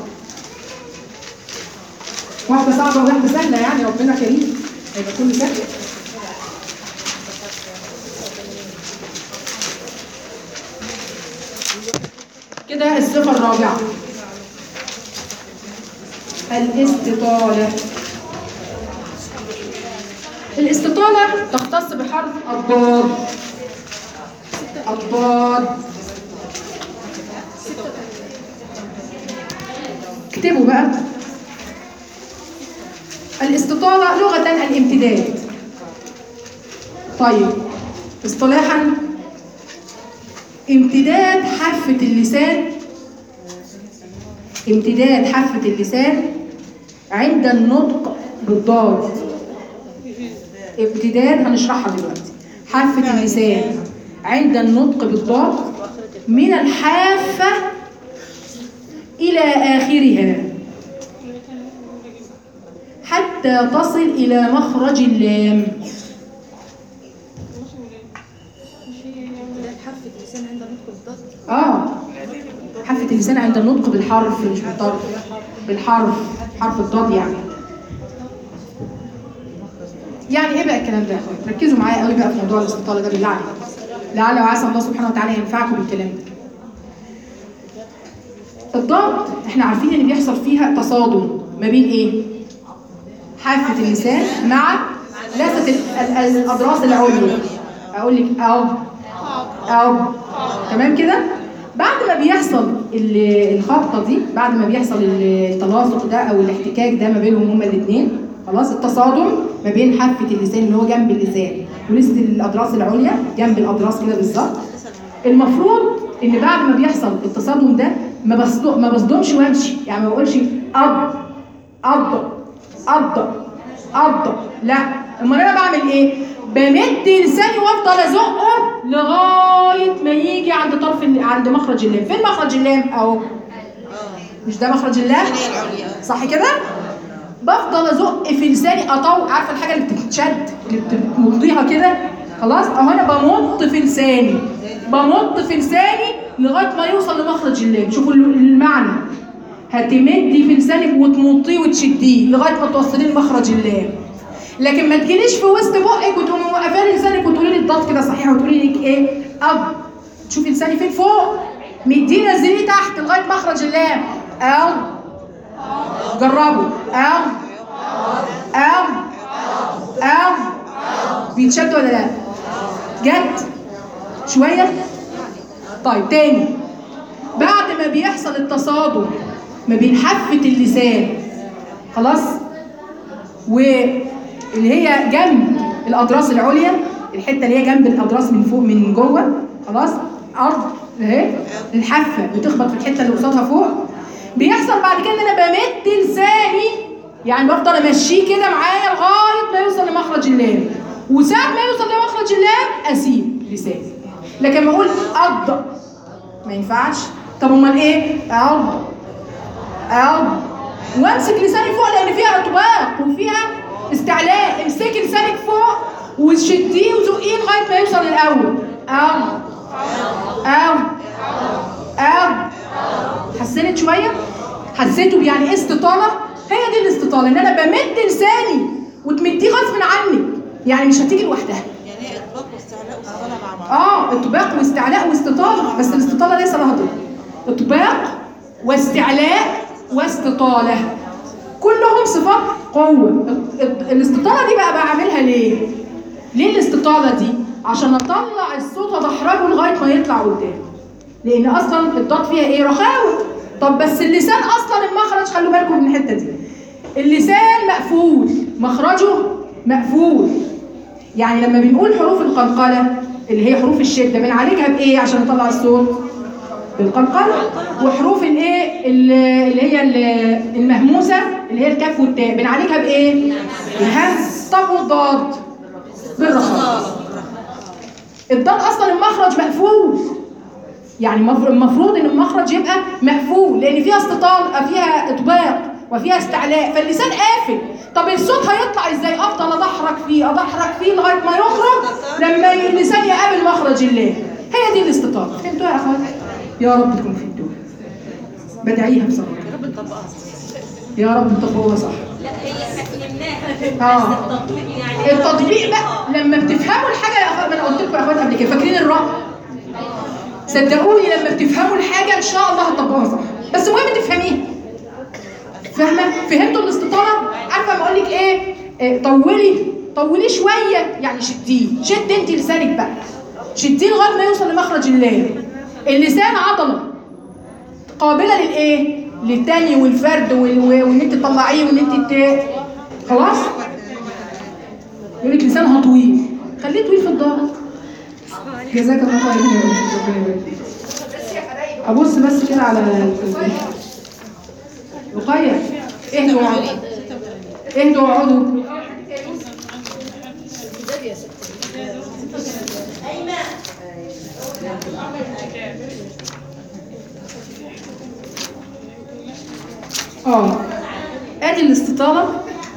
واحده صعبه وواحده سهله يعني ربنا كريم هيبقى كله سهل كده الصفة الرابعة الاستطالة الاستطالة تختص بحرف الضاد الضاد اكتبوا بقى الاستطالة لغة الامتداد طيب اصطلاحا امتداد حافة اللسان امتداد حافة اللسان عند النطق بالضاد امتداد هنشرحها دلوقتي حافة اللسان عند النطق بالضاد من الحافة إلى آخرها حتى تصل إلى مخرج اللام حرف اللسان عند نطق الضاد اه حافة اللسان عند النطق بالحرف مش بالطرف بالحرف حرف الضاد يعني يعني ايه بقى الكلام ده يا اخوات ركزوا معايا قوي بقى في موضوع الاستطاله ده بالله عليكم لعل وعسى الله سبحانه وتعالى ينفعكم بالكلام ده الضاد احنا عارفين ان بيحصل فيها تصادم ما بين ايه حافة اللسان مع لثة ال- ال- الأضراس العليا أقول لك أو أو تمام كده بعد ما بيحصل ال- الخبطه دي بعد ما بيحصل التلاصق ده او الاحتكاك ده ما بينهم هما الاثنين خلاص التصادم ما بين حافه اللسان اللي هو جنب اللسان ولسه الاضراس العليا جنب الاضراس كده بالظبط المفروض ان بعد ما بيحصل التصادم ده ما بصدق ما بصدمش وامشي يعني ما بقولش أض أض أض أض لا امال انا بعمل ايه بمد لساني وافضل ازقه لغايه ما يجي عند طرف ال- عند مخرج اللام فين مخرج اللام اهو مش ده مخرج اللام صح كده بفضل ازق في لساني اطو عارفه الحاجه اللي بتتشد اللي بتمضيها كده خلاص اهو انا بمط في لساني بمط في لساني لغايه ما يوصل لمخرج اللام شوفوا ال- المعنى هتمدي في لسانك وتمطيه وتشديه لغايه ما توصليه لمخرج اللام لكن ما تجيليش في وسط بقك وتقومي موقفه لي لسانك وتقولي لي الضغط كده صحيح وتقولي لك ايه اب تشوفي لساني فين فوق مديه نزليه تحت لغايه مخرج اللام او جربوا او او او بيتشد ولا لا جت شويه طيب تاني بعد ما بيحصل التصادم ما بين حافه اللسان خلاص واللي هي جنب الاضراس العليا الحته اللي هي جنب الاضراس من فوق من جوه خلاص ارض اهي الحافه بتخبط في الحته اللي قصادها فوق بيحصل بعد كده ان انا بمد لساني يعني بفضل امشيه كده معايا لغايه ما يوصل لمخرج اللام وساعه ما يوصل لمخرج اللام اسيب لساني لكن ما اقول اض ما ينفعش طب امال ايه اض اض وامسك لساني فوق لان فيها اطباق وفيها استعلاء امسكي لسانك فوق وشديه وزقيه لغايه ما يوصل للاول او او او حسنت شويه حسيتوا يعني ايه استطاله هي دي الاستطاله ان انا بمد لساني وتمديه غصب عنك يعني مش هتيجي لوحدها يعني ايه اطباق واستعلاء واستطاله مع بعض اه اطباق واستعلاء واستطاله بس الاستطاله ليس لها ضد اطباق واستعلاء واستطاله كلهم صفات قوه ال- ال- الاستطاله دي بقى بعملها ليه ليه الاستطاله دي عشان اطلع الصوت ادحرجه لغايه ما يطلع قدام لان اصلا الضاد فيها ايه رخاوه طب بس اللسان اصلا المخرج خلوا بالكم من الحته دي اللسان مقفول مخرجه مقفول يعني لما بنقول حروف القلقلة اللي هي حروف الشدة بنعالجها بإيه عشان نطلع الصوت؟ بالقلقلة وحروف الإيه اللي اللي هي ال- المهموسة اللي هي الكاف والتاء بنعالجها بإيه؟ بالهمس طب والضاد؟ بالرخاء الضاد أصلا المخرج مقفول يعني المفروض- المفروض ان المخرج يبقى مقفول لان فيها استطال فيها اطباق وفيها استعلاء فاللسان قافل طب الصوت هيطلع ازاي افضل ادحرج فيه ادحرج فيه لغايه ما يخرج لما اللسان يقابل مخرج الله هي دي الاستطاله فهمتوها يا اخوات يا رب تكونوا فهمتوها بدعيها بصراحه يا رب نطبقها يا رب تطبقوها صح لا هي فهمناها اه بس التطبيق يعني التطبيق بقى لما بتفهموا الحاجه يا اخوات ما انا قلت لكم يا اخوات قبل كده فاكرين الراء صدقوني لما بتفهموا الحاجه ان شاء الله هتطبقوها صح بس المهم تفهميها فاهمه فهمتوا الاستطاله عارفه ما اقول لك ايه إيه، طولي طولي شويه يعني شديه شد انت لسانك بقى شديه لغايه ما يوصل لمخرج اللام اللسان عضله قابله للايه للتاني والفرد وال- وان انت تطلعيه وان انت ت... خلاص يقول لك لسانها طويل خليه طويل في الظهر جزاك الله خير يا رب. ربنا يبارك فيك. ابص بس كده على ال- رقية اهدوا واقعدوا اهدوا واقعدوا اه ادي الاستطالة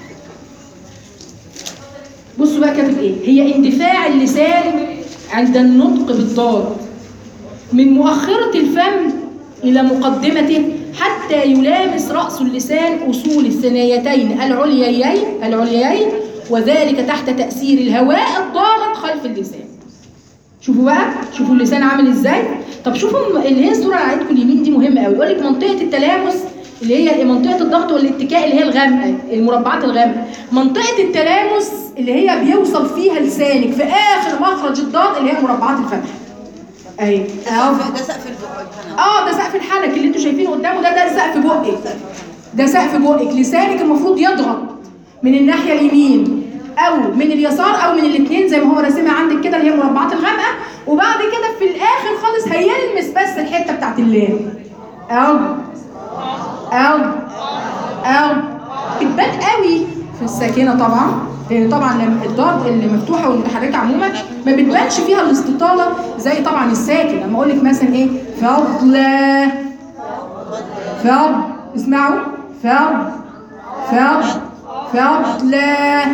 بصوا بقى كاتب ايه هي اندفاع اللسان عند النطق بالضاد من مؤخرة الفم إلى مقدمته حتى يلامس رأس اللسان أصول الثنايتين العليين العليين وذلك تحت تأثير الهواء الضاغط خلف اللسان شوفوا بقى شوفوا اللسان عامل ازاي طب شوفوا اللي هي الصوره اللي عندكم اليمين دي مهمه قوي يقول لك منطقه التلامس اللي هي منطقه الضغط والاتكاء اللي هي الغامقه المربعات الغامقه منطقه التلامس اللي هي بيوصل فيها لسانك في اخر مخرج الضاد اللي هي مربعات الفتح اهي اهو ده سقف البق اه ده سقف الحنك اللي انتوا شايفينه قدامه ده ده سقف بقك ده سقف بقك لسانك المفروض يضغط من الناحيه اليمين او من اليسار او من الاثنين زي ما هو راسمها عندك كده اللي هي المربعات الغامقه وبعد كده في الاخر خالص هيلمس بس الحته بتاعت اللام او او او بتبان قوي في الساكنه طبعا لان طبعا لما الضاد اللي مفتوحه والمتحركه عموما ما بتبانش فيها الاستطاله زي طبعا الساكن لما اقول لك مثلا ايه فضلا فض اسمعوا فض فض فضلا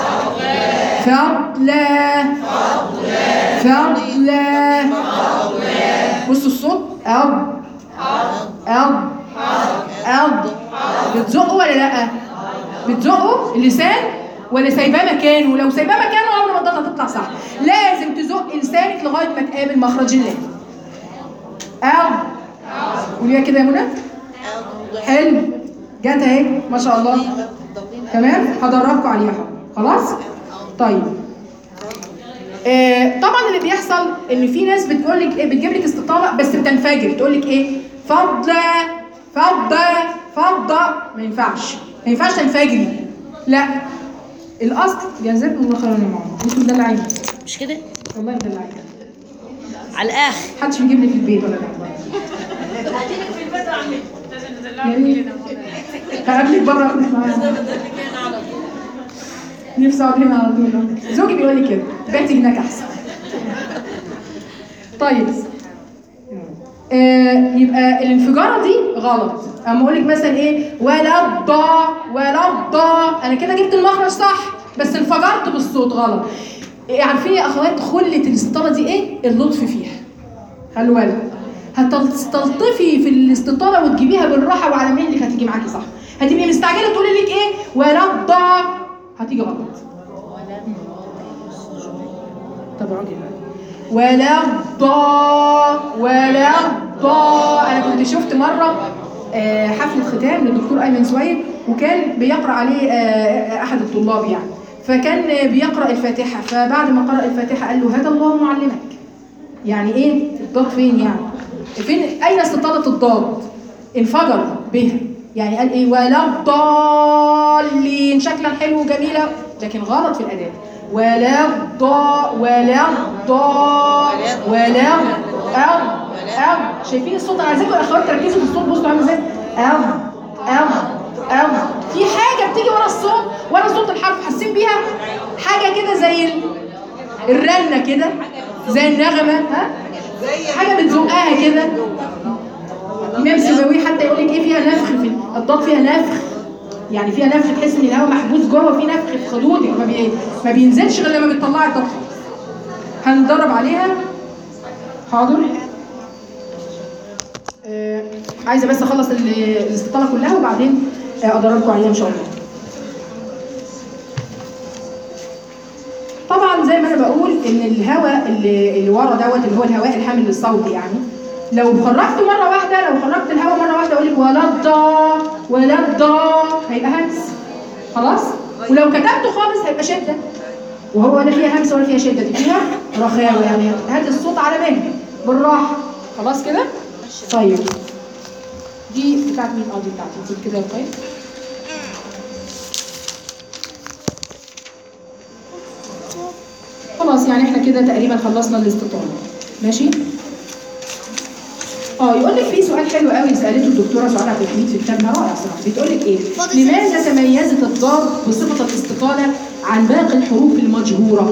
فضلا فضلا بصوا الصوت أب أب أب بتزقوا ولا لأ؟ بتزقوا اللسان ولا سايباه مكانه؟ ولو سايباه مكانه عمر ما الضغط هتطلع صح لازم تزق لسانك لغاية ما تقابل مخرج اللام أب قوليها كده يا منى حلو جت اهي ما شاء الله تمام هدربكم عليها خلاص طيب آه طبعا اللي بيحصل ان في ناس بتقول لك ايه بتجيب لك استطاله بس بتنفجر تقول لك ايه فضه فضه فضه ما ينفعش ما ينفعش تنفجري لا الاصل جزاكم الله خيرا يا ماما انتوا مدلعين مش كده؟ والله مدلعين على الاخر محدش بيجيب لي في البيت ولا لا يعني هقابلك بره اخدك معايا نفسي اقعد هنا على طول زوجي بيقول لي كده باتي هناك احسن طيب آه يبقى الانفجاره دي غلط اما اقول لك مثلا ايه ولا الضا ولا الضا انا كده جبت المخرج صح بس انفجرت بالصوت غلط إيه عارفين يا اخوات خله الاستطاله دي ايه اللطف فيها خلوا بالك هتستلطفي في الاستطاله وتجيبيها بالراحه وعلى مهلك هتيجي معاكي صح هتبقي مستعجله تقولي لك ايه ولا الضا هتيجي غلط طب اقعدي بقى ولا الضا ولا الضا انا كنت شفت مره آه، حفله ختام للدكتور ايمن سويد وكان بيقرا عليه آه، احد الطلاب يعني فكان آه، بيقرا الفاتحه فبعد ما قرا الفاتحه قال له هذا الله معلمك يعني ايه الضاد فين يعني فين اين استطاله الضاد انفجر بها يعني قال ايه ولا الضالين شكلا حلو وجميله لكن غلط في الاداء ولا الضا ولا الضا ولا او او شايفين الصوت انا عايزاكم يا اخوات تركزوا في الصوت بصوا عامل ازاي او او او في حاجه بتيجي ورا الصوت ورا صوت الحرف حاسين بيها حاجه كده زي ال- الرنه كده زي النغمه ها حاجه بتزقها كده امام سيبويه حتى يقول لك ايه فيها نفخ في الضاد فيها نفخ يعني فيها نفخ تحس ان الهواء محبوس جوه في نفخ في خدودك ما, بي... ما بينزلش غير لما بتطلعي الضغط هنتدرب عليها حاضر آه عايزه بس اخلص ال- الاستطاله كلها وبعدين آه ادربكم عليها ان شاء الله طبعا زي ما انا بقول ان الهواء اللي, اللي ورا دوت اللي هو الهواء الحامل للصوت يعني لو خرجت مره واحده لو خرجت الهواء مره واحده اقول لك ولا الضا ولا الضا هيبقى همس خلاص ولو كتبته خالص هيبقى شده وهو ولا فيها همس ولا فيها شده دي فيها رخاوه يعني هات الصوت على مهلك بالراحه خلاص كده طيب دي بتاعت مين اه دي بتاعتي نسيب كده طيب خلاص يعني احنا كده تقريبا خلصنا الاستطاله ماشي اه يقول لك في سؤال حلو قوي سالته الدكتوره سعاد عبد الحميد في كتابها رائع صراحه بتقول لك ايه لماذا تميزت الضاد بصفه الاستطاله عن باقي الحروف المجهوره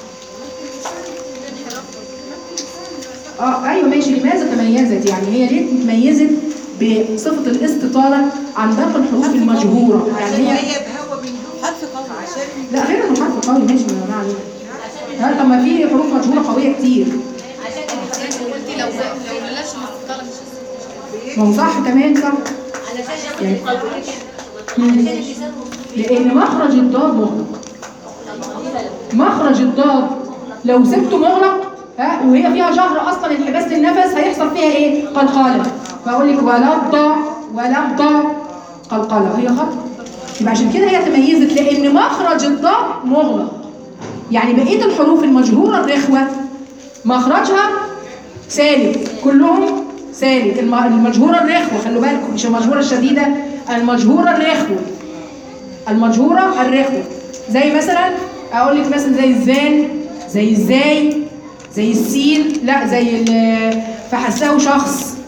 اه ايوه ماشي لماذا تميزت يعني هي ليه تميزت بصفه الاستطاله عن باقي الحروف المجهوره يعني هي هي بهوا من دون حرف قوي عشان لا غير انه حرف قوي ماشي ما انا عليك لا طب ما في حروف مجهوره قويه كتير عشان كده قلتي لو لو بلاش مستطلع مش هسيب ما هو صح كمان صح يعني مم. لان مخرج الضاد مغلق مخرج الضاد لو سبته مغلق ها وهي فيها جهر اصلا انحباس للنفس هيحصل فيها ايه قلقله فاقول لك ولا الضا ولا الضا قلقله هي خطأ يبقى عشان كده هي تميزت لان مخرج الضاد مغلق يعني بقيه الحروف المجهوره الرخوه مخرجها سالب كلهم سالك الم- المجهورة الرخوة خلوا بالكم مش المجهورة الشديدة المجهورة الرخوة المجهورة الرخوة زي مثلا اقول لك مثلا زي الزان زي الزاي زي السين لا زي ال- فحساه شخص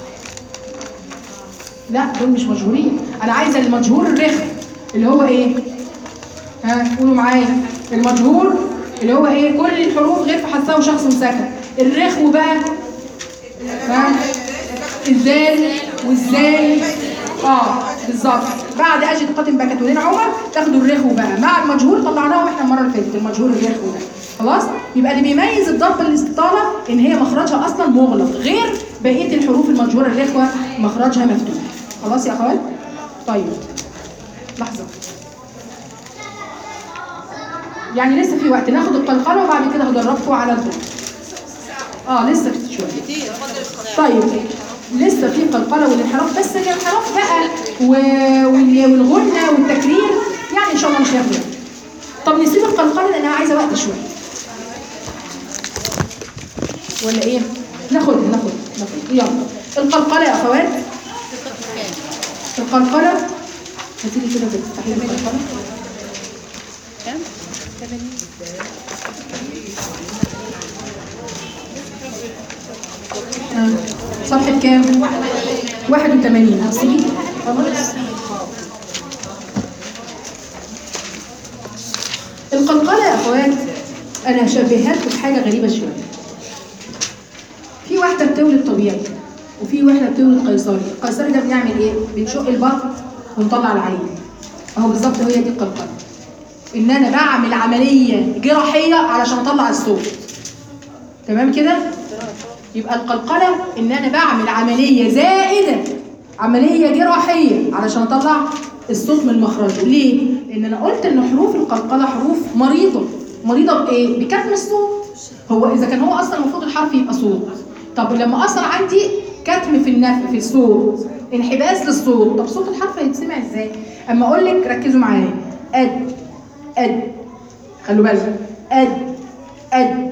لا دول مش مجهورين انا عايزه المجهور الرخم اللي هو ايه ها قولوا معايا المجهور اللي هو ايه كل الحروف غير فحساه شخص سكن الرخم بقى ها الزال والزاي اه بالظبط بعد اجد قاتم بكت ولين عمر تاخدوا الرخو بقى مع المجهور طلعناه احنا المره اللي فاتت المجهور الرخو ده خلاص يبقى اللي بيميز الضرب الاستطاله ان هي مخرجها اصلا مغلق غير بقيه الحروف المجهوره الرخوه مخرجها مفتوح خلاص يا اخوات طيب لحظه يعني لسه في وقت ناخد القلقله وبعد كده هدربكم على الضرب اه لسه في شويه طيب لسه في قلقله والانحراف بس الانحراف بقى و- وال- والغنى والتكرير يعني ان شاء الله مش هياخد وقت. طب نسيب القلقله لان انا عايزه وقت شويه ولا ايه ناخد ناخد ناخد يلا القلقله يا اخوات القلقله هتيجي كده تفتحي لي القلقله آه. صفحة كام؟ 81 هتسيبي؟ خلاص القلقلة يا اخوات انا شبهتكم بحاجة غريبة شوية في واحدة بتولد طبيعي وفي واحدة بتولد قيصري القيصري ده بنعمل ايه؟ بنشق البطن ونطلع العين اهو بالظبط هي دي القلقلة ان انا بعمل عملية جراحية علشان اطلع الصوت تمام كده؟ يبقى القلقلة إن أنا بعمل عملية زائدة عملية جراحية علشان أطلع الصوت من مخرجه ليه؟ لأن أنا قلت إن حروف القلقلة حروف مريضة مريضة بإيه؟ بكتم الصوت هو إذا كان هو أصلا المفروض الحرف يبقى صوت طب لما أصلا عندي كتم في النف في الصوت انحباس للصوت طب صوت الحرف هيتسمع إزاي؟ أما أقول لك ركزوا معايا أد أد خلوا بالكم أد أد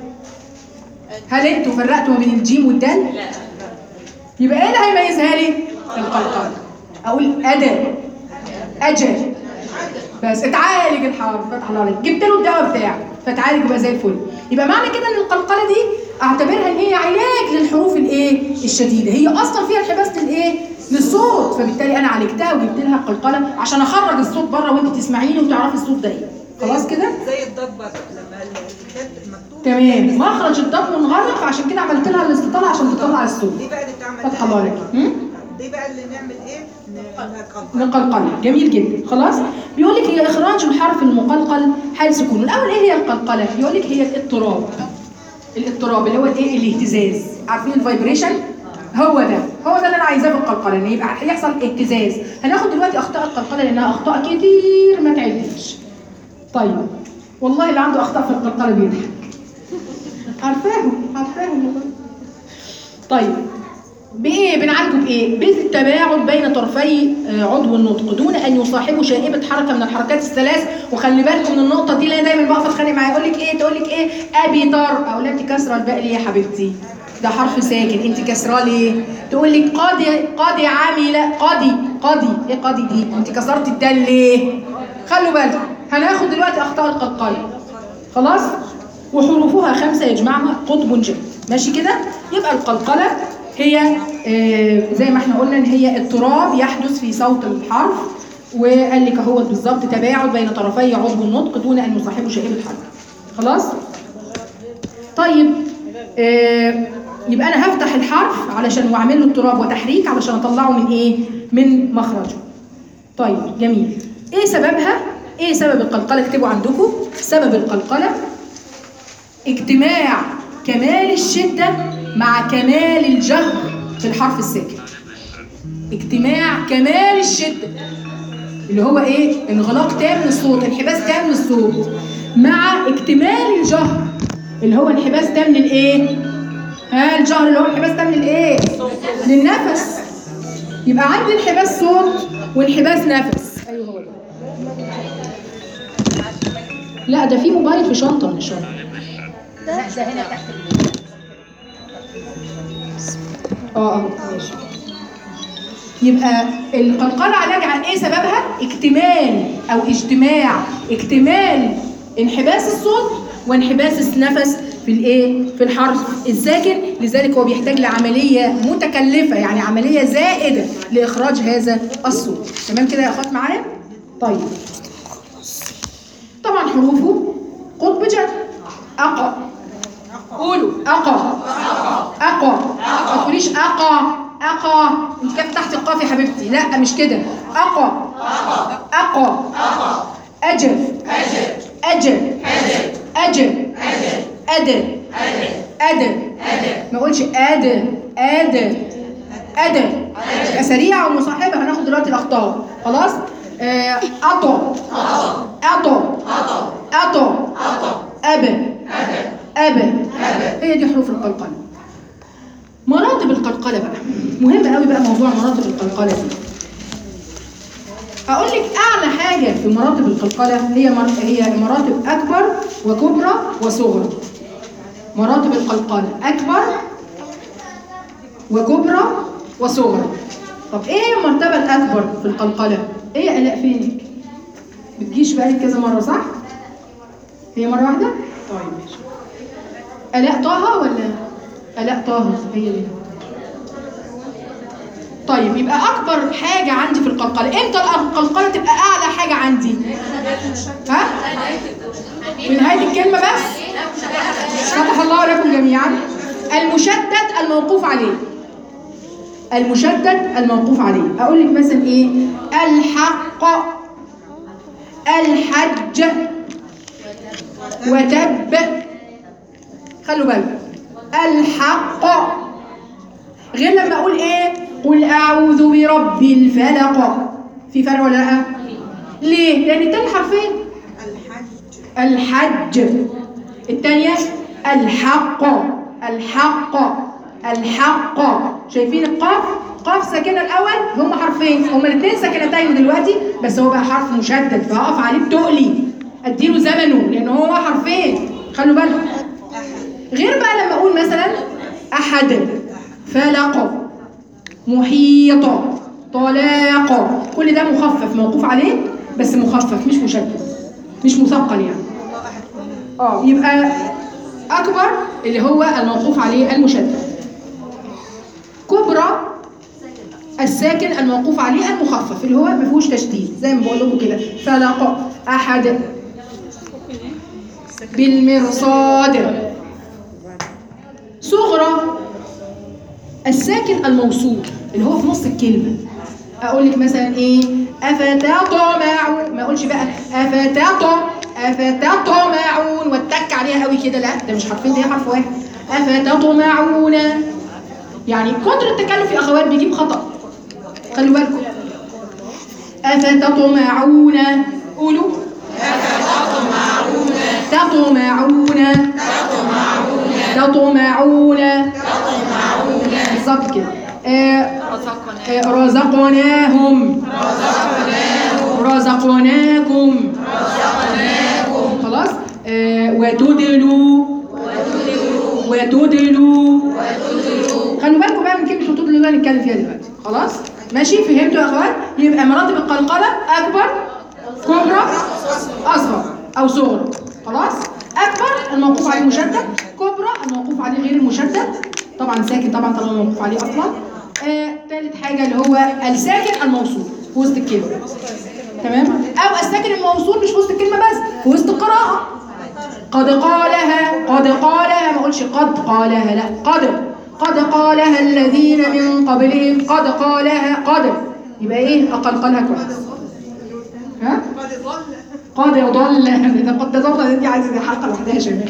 هل انتوا فرقتوا ما بين الجيم والدال؟ لا يبقى ايه اللي هيميزها لي؟ القلقله اقول ادا اجل بس اتعالج الحرف فتح الله عليك جبت له الدواء بتاعه فتعالج يبقى زي الفل يبقى معنى كده ان القلقله دي اعتبرها ان هي علاج للحروف الايه الشديده هي اصلا فيها انحباس للايه للصوت فبالتالي انا عالجتها وجبت لها القلقله عشان اخرج الصوت بره وانت تسمعيني وتعرفي الصوت ده ايه خلاص كده زي الضبة لما الكتاب مكتوب تمام مخرج الضم منغلق عشان كده عملت لها الاستطاله عشان تطلع الصوت دي بقى اللي بتعمل فتح الله عليك هم؟ دي بقى اللي نعمل ايه؟ ن- نقلقل نقلقل جميل جدا خلاص بيقول لك هي اخراج الحرف المقلقل حال سكونه الاول ايه هي القلقله يقول لك هي الاضطراب الاضطراب اللي هو الايه الاهتزاز عارفين الفايبريشن هو ده هو ده اللي انا عايزاه في القلقله ان يبقى يحصل اهتزاز هناخد دلوقتي اخطاء القلقله لانها اخطاء كتير ما تعدش طيب والله اللي عنده اخطاء في القلقله بيضحك عارفاهم عارفاهم والله طيب بايه بنعالجه بايه بالتباعد بين طرفي آه، عضو النطق دون ان يصاحبوا شائبه حركه من الحركات الثلاث وخلي بالكم من النقطه دي اللي انا دايما بقف اتخانق معايا يقول لك ايه تقول لك ايه ابي طر اقول لها انت كسره الباء ليه يا حبيبتي ده حرف ساكن انت كسراه ليه تقول لك قاضي قاضي عامل قاضي قاضي ايه قاضي دي انت كسرت الدال ليه خلوا بالكم هناخد دلوقتي اخطاء القلقله خلاص وحروفها خمسة يجمعها قطب جد ماشي كده يبقى القلقلة هي آه، زي ما احنا قلنا ان هي اضطراب يحدث في صوت الحرف وقال لك اهو بالظبط تباعد بين طرفي عضو النطق دون ان يصاحبه شائبة حرف خلاص طيب آه، يبقى انا هفتح الحرف علشان واعمل له اضطراب وتحريك علشان اطلعه من ايه من مخرجه طيب جميل ايه سببها ايه سبب القلقله اكتبوا عندكم سبب القلقله اجتماع كمال الشدة مع كمال الجهر في الحرف الساكن اجتماع كمال الشدة اللي هو ايه انغلاق تام للصوت انحباس تام للصوت مع اكتمال الجهر اللي هو انحباس تام للايه ها الجهر اللي هو انحباس تام للايه للنفس يبقى عندي انحباس صوت وانحباس نفس ايوه هو ده لا ده في موبايل في شنطه من الشنطه لا ده هنا تحت اه اه ماشي يبقى القلقلة علاج عن ايه سببها؟ اكتمال او اجتماع اكتمال انحباس الصوت وانحباس النفس في الايه؟ في الحرف الساكن لذلك هو بيحتاج لعملية متكلفة يعني عملية زائدة لإخراج هذا الصوت تمام كده يا أخوات معايا؟ طيب طبعا حروفه قطب جد أقا قولوا أقا أقا ما تقوليش أقا أقا أنت كيف تحت القاف يا حبيبتي لا مش كده أقا أقا أجل أجل أجل أدل أدل ما أقولش أدل أدل أدل يبقى سريعة ومصاحبة هناخد دلوقتي الأخطاء خلاص آه، أطو أطو أطو أبا أبا هي دي حروف القلقلة مراتب القلقلة بقى مهم قوي بقى موضوع مراتب القلقلة دي أقول لك أعلى حاجة في مراتب القلقلة هي مر... هي مراتب أكبر وكبرى وصغرى مراتب القلقلة أكبر وكبرى وصغرى طب إيه هي المرتبة الأكبر في القلقلة؟ إيه يا آلاء فينك؟ بتجيش بقالك كذا مرة صح؟ هي مرة واحدة؟ طيب ماشي آلاء طه ولا آلاء طه هي دي طيب يبقى أكبر حاجة عندي في القلقلة إمتى القلقلة تبقى أعلى حاجة عندي؟ ها؟ في نهاية الكلمة بس؟ فتح الله لكم جميعا المشدد الموقوف عليه المشدد الموقوف عليه أقول لك مثلا إيه؟ الحق الحج وتب خلوا بالكم الحق غير لما اقول ايه قل اعوذ برب الفلق في فرق ولا لا ليه لان التاني حرفين الحج الثانيه الحق الحق الحق شايفين القاف قاف ساكنه الاول هم حرفين هم الاثنين ساكنتين دلوقتي بس هو بقى حرف مشدد فاقف عليه بتقلي اديله زمنه لان هو حرفين خلوا بالكم غير بقى لما اقول مثلا احد فلق محيط طلاق كل ده مخفف موقوف عليه بس مخفف مش مشدد مش مثقل يعني اه يبقى اكبر اللي هو الموقوف عليه المشدد كبرى الساكن الموقوف عليه المخفف اللي هو ما فيهوش تشديد زي ما بقول لكم كده فلق احد بالمرصاد صغرى الساكن الموصول اللي هو في نص الكلمة أقول لك مثلا إيه أفتطمعون ما أقولش بقى أفتطم أفتطمعون واتك عليها قوي كده لا ده مش حرفين ده حرف واحد أفتطمعون يعني كتر التكلف يا أخوات بيجيب خطأ خلوا بالكم أفتطمعون قولوا تطمعون تطمعون بالظبط كده آه، آه، رزقناهم رزقناكم خلاص آه، وتدلوا وتدلوا خلوا بالكم بقى من كلمه وتدلوا اللي هنتكلم فيها دلوقتي خلاص ماشي فهمتوا يا اخوات يبقى مراتب القلقله اكبر كبرى اصغر او صغرى خلاص اكبر الموقوف عليه مشدد كبرى الموقوف عليه غير المشدد طبعا ساكن طبعا طالما موقوف عليه اصلا آه، ثالث حاجه اللي هو الساكن الموصول في وسط الكلمه تمام او الساكن الموصول مش في وسط الكلمه بس في وسط القراءه قد قالها قد قالها ما اقولش قد قالها لا قد قد قالها الذين من قبلهم قد قالها قد يبقى ايه اقلقلها كويس ها قد ضل اذا قد ضل دي عايزه حلقه لوحدها يا شباب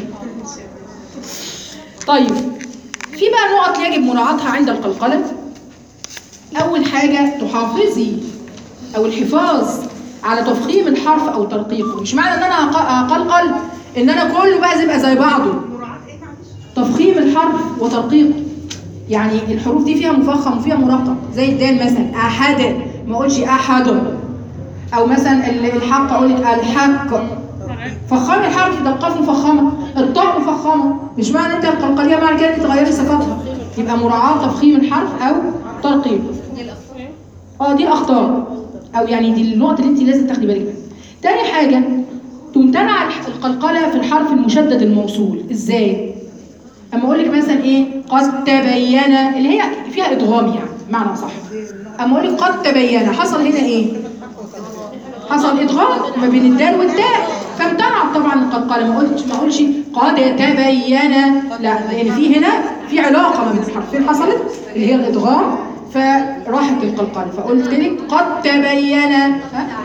طيب في بقى نقط يجب مراعاتها عند القلقله اول حاجه تحافظي او الحفاظ على تفخيم الحرف او ترقيقه مش معنى ان انا أق- اقلقل ان انا كله بقى يبقى زي بعضه تفخيم الحرف وترقيقه يعني الحروف دي فيها مفخم وفيها مرقق زي الدال مثلا احد ما اقولش احد او مثلا ال- الحق اقول لك الحق فخامي الحرف ده القاف مفخمه الطاء مفخمه مش معنى انت القلقليه معنى كده انت تغيري صفاتها يبقى مراعاة تفخيم الحرف أو ترقيم اه دي الأخطاء أو يعني دي النقطة اللي أنت لازم تاخدي بالك منها تاني حاجة تمتنع القلقلة في الحرف المشدد الموصول إزاي؟ اما اقول لك مثلا ايه قد تبين اللي هي فيها ادغام يعني معنى صح اما اقول لك قد تبين حصل هنا ايه حصل ادغام ما بين الدال والتاء فامتنع طبعا القلقله ما قلتش ما اقولش قد تبين لا لان في هنا في علاقه ما بين الحرفين حصلت اللي هي الادغام فراحت القلقله فقلت لك قد تبين ها؟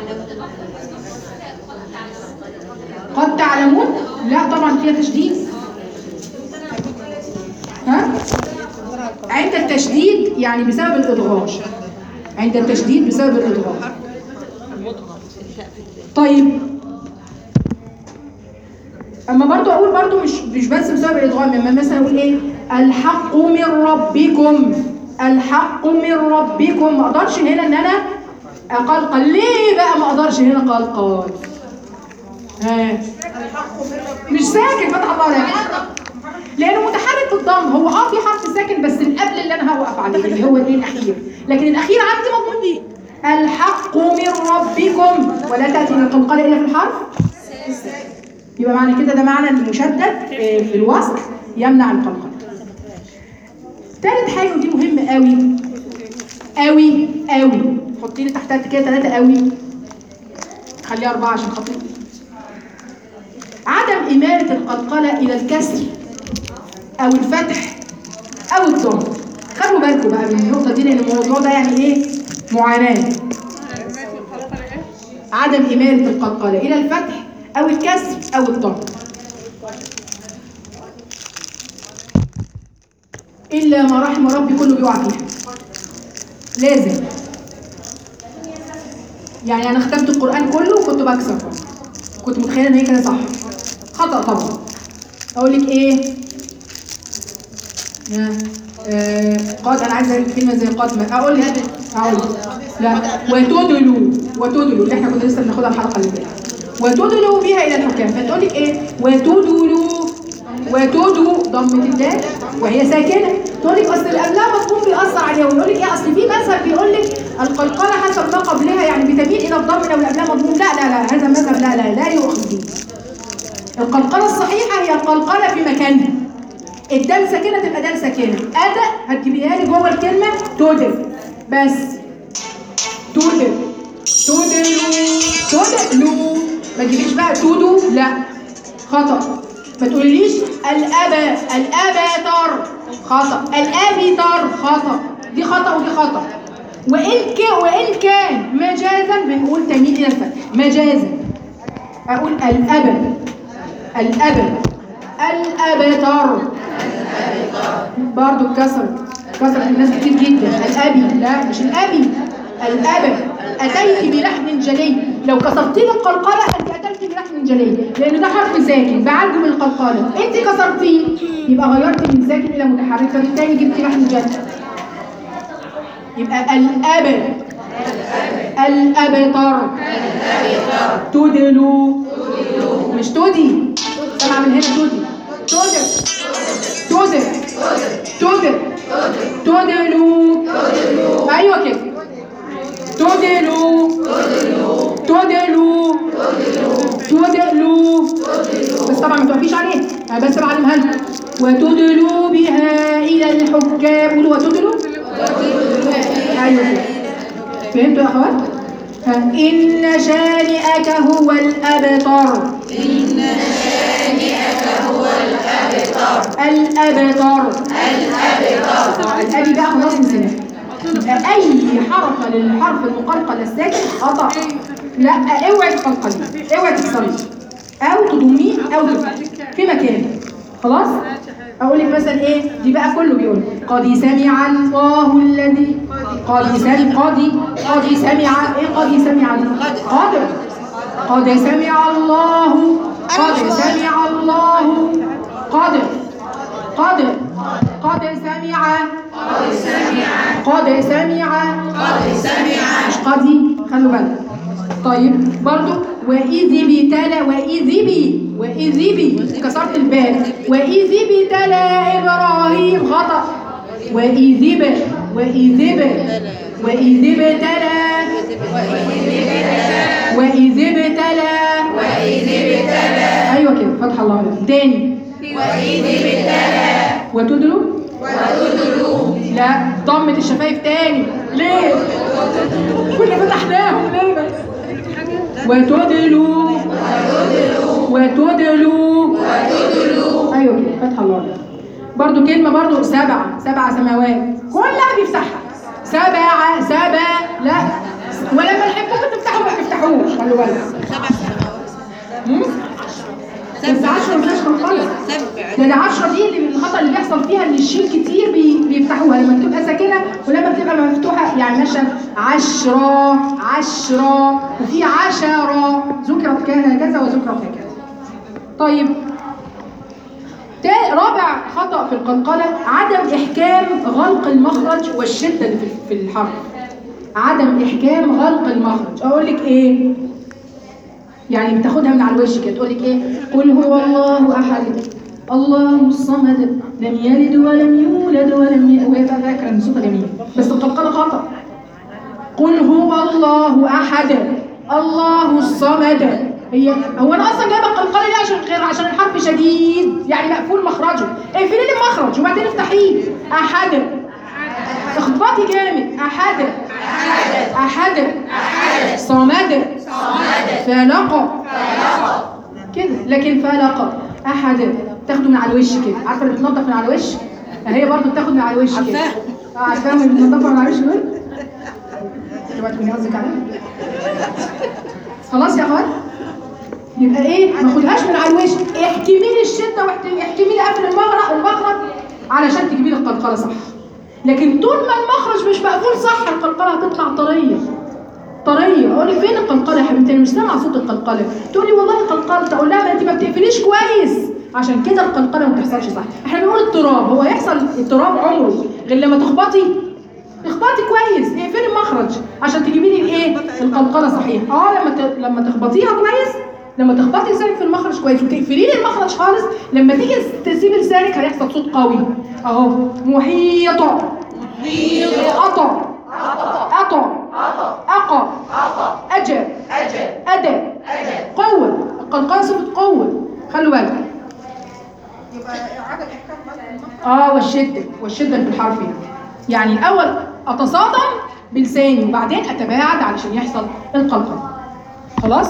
قد تعلمون لا طبعا فيها تشديد ها؟ عند التشديد يعني بسبب الإضغام عند التشديد بسبب الإضغام طيب اما برضو اقول برضو مش مش بس بسبب الادغام اما مثلا اقول ايه الحق من ربكم الحق من ربكم ما اقدرش هنا ان انا اقلقل ليه بقى ما اقدرش هنا قلقل ها مش ساكن فتح الله عليك لانه متحرك بالضم هو اه في حرف ساكن بس القبل اللي انا هوقف عليه اللي هو الايه الاخير لكن الاخير عندي مضمون بيه الحق من ربكم ولا تاتي القلقله الا في الحرف يبقى معنى كده ده معنى المشدد آه، في الوصل يمنع القلقله ثالث حاجه ودي مهمه قوي قوي قوي حطي لي تحتها كده ثلاثه قوي خليها اربعه عشان خاطري عدم إمالة القلقلة إلى الكسر أو الفتح أو الضم خلوا بالكم بقى من النقطة دي لأن الموضوع ده يعني إيه معاناة عدم إمالة القلقلة إلى الفتح أو الكسر أو الضم إلا ما رحم ربي كله بيقع فيها لازم يعني أنا ختمت القرآن كله وكنت بكسر كنت متخيله ان هي كده صح خطا طبعا اقول لك ايه ها، آه، قاد انا عايزه كلمه زي قاد ما اقول لك اقول لك. لا وتدلوا وتدلوا اللي احنا كنا لسه بناخدها الحلقه اللي فاتت وتدلوا بها الى الحكام فتقول لك ايه وتدلوا وتدو ضمة الدال وهي ساكنة تقول لك اصل القبلها مفهوم بيأثر عليها ويقول لك ايه اصل في مثل بيقول لك القلقلة حسب ما قبلها يعني بتميل الى الضم لو القبلها مضموم لا لا لا هذا المذهب لا لا لا يؤخذ به القلقلة الصحيحة هي القلقلة في مكانها الدال ساكنة تبقى دال ساكنة أداء هتجيبيها لي جوه الكلمة تودل بس تودل تودلوا تودلوا ما تجيبيش بقى تودو لا خطأ ما تقوليليش الأبا الأبتر خطأ الأبتر خطأ دي خطأ ودي خطأ وإن كان وإن كان مجازا بنقول تميل إلى الفتح مجازا أقول الأبا الأبا الأبتر برضو اتكسرت كسرت الناس كتير جدا الأبي لا مش الأبي الأبا أتيت بلحن جلي لو كسرتي لي القلقلة أنت أتيت بلحن جلي لأن ده حرف ساكن بعالجه من القلقلة أنت كسرتيه يبقى غيرت من ساكن إلى متحرك فبالتالي جبتي لحن جلي يبقى الأبا الأبتر تدلو مش تودي سمع من هنا تودي تودر تودر تودر تودلو ايوه كده تودلو تودلو تودلو بس طبعا ما توقفيش عليه انا بس بعلمها لكم وتدلوا بها الى الحكام قولوا وتدلوا ايوه كده فهمتوا يا اخوات؟ ها، إن شانئك هو الأبتر إن شانئك هو الأبتر الأبتر الأبتر الأبي بقى خلاص نسيناه يبقى أي حركة للحرف المقلقل الساكن خطأ لا اوعي تقلقليه اوعي تكسريه أو تضميه أو تفتحيه في مكانه خلاص؟ اقول لك مثلا ايه دي بقى كله بيقول قد سمع الله الذي قد سمع قد قد سمع ايه قد سمع قد قد سمع الله قد سمع الله قد قد قد سمع قد سمع قد سمع قد سمع مش قدي خلوا بالكم طيب برضو وإذ ابتلى وإذ بي وإذ بي كسرت البال وإذ ابتلى إبراهيم خطأ وإذ ب وإذ ب وإذ ابتلى وإذ ابتلى وإذ ابتلى أيوة كده فتح الله عليك تاني وإذ ابتلى وتدلو وتدلو لا ضمة الشفايف تاني ليه؟ كنا فتحناهم ليه بس؟ وتدلو وتدلو ايوه كده فتح الله عليك برضو كلمة برضو سبعة سبع سماوات كلها بيفتحها سبعة سبع لا ولما نحبكم تفتحوا ما تفتحوش خلوا بالك سبع سنوات مم؟ بس 10 مش خالص سبع ده ده 10 دي اللي الخطا اللي بيحصل فيها ان الشين كتير بي- بيفتحوها لما بتبقى ساكنه ولما بتبقى مفتوحه يعني مثلا عشرة عشرة وفي عشرة ذكرت كان كذا وذكرت هكذا طيب تا- رابع خطأ في القلقلة عدم إحكام غلق المخرج والشدة اللي في- في الحرف عدم إحكام غلق المخرج أقول لك إيه يعني بتاخدها من على الوش كده تقول لك ايه قل هو الله احد الله الصمد لم يلد ولم يولد ولم ي... وهي بقى فاكره ان صوتها جميل بس القلقله خطا قل هو الله احد الله الصمد هي هو انا اصلا جايبه القلقله دي عشان غير عشان الحرف شديد يعني مقفول مخرجه اقفلي لي المخرج وبعدين افتحيه احد اخبطي جامد احد احد صمد فلق كده لكن فلق احد تاخده من على الوش كده عارفه اللي بتنضف من على الوش هي برضو بتاخد من على الوش كده اه عارفاهم اللي بتنضفوا من على الوش دول اوعى تكوني قصدك عليها خلاص يا اخوات يبقى ايه ما خدهاش من على الوش احتمي لي الشده واحتمي لي قفل المخرج المخرج علشان تجيبي لي القلقله صح لكن طول ما المخرج مش مقفول صح القلقله هتطلع طريه طريه اقول لك فين القلقله يا حبيبتي انا مش سامعه صوت القلقله تقولي والله قلقلت اقول لها ما انت ما بتقفليش كويس عشان كده القلقله ما بتحصلش صح احنا بنقول اضطراب هو يحصل اضطراب عمره غير لما تخبطي اخبطي كويس اقفلي المخرج عشان تجيبي لي الايه القلقله صحيح اه لما ت... لما تخبطيها كويس لما تخبطي لسانك في المخرج كويس وتقفلي لي المخرج خالص لما تيجي تسيبي لسانك هيحصل صوت قوي اهو محيطه محيطه أطع أقى أجل أدى قوة القلقلة صفة قوة خلوا بالك اه والشدة والشدة في الحرف هنا يعني الأول أتصادم بلساني وبعدين أتباعد علشان يحصل القلقلة خلاص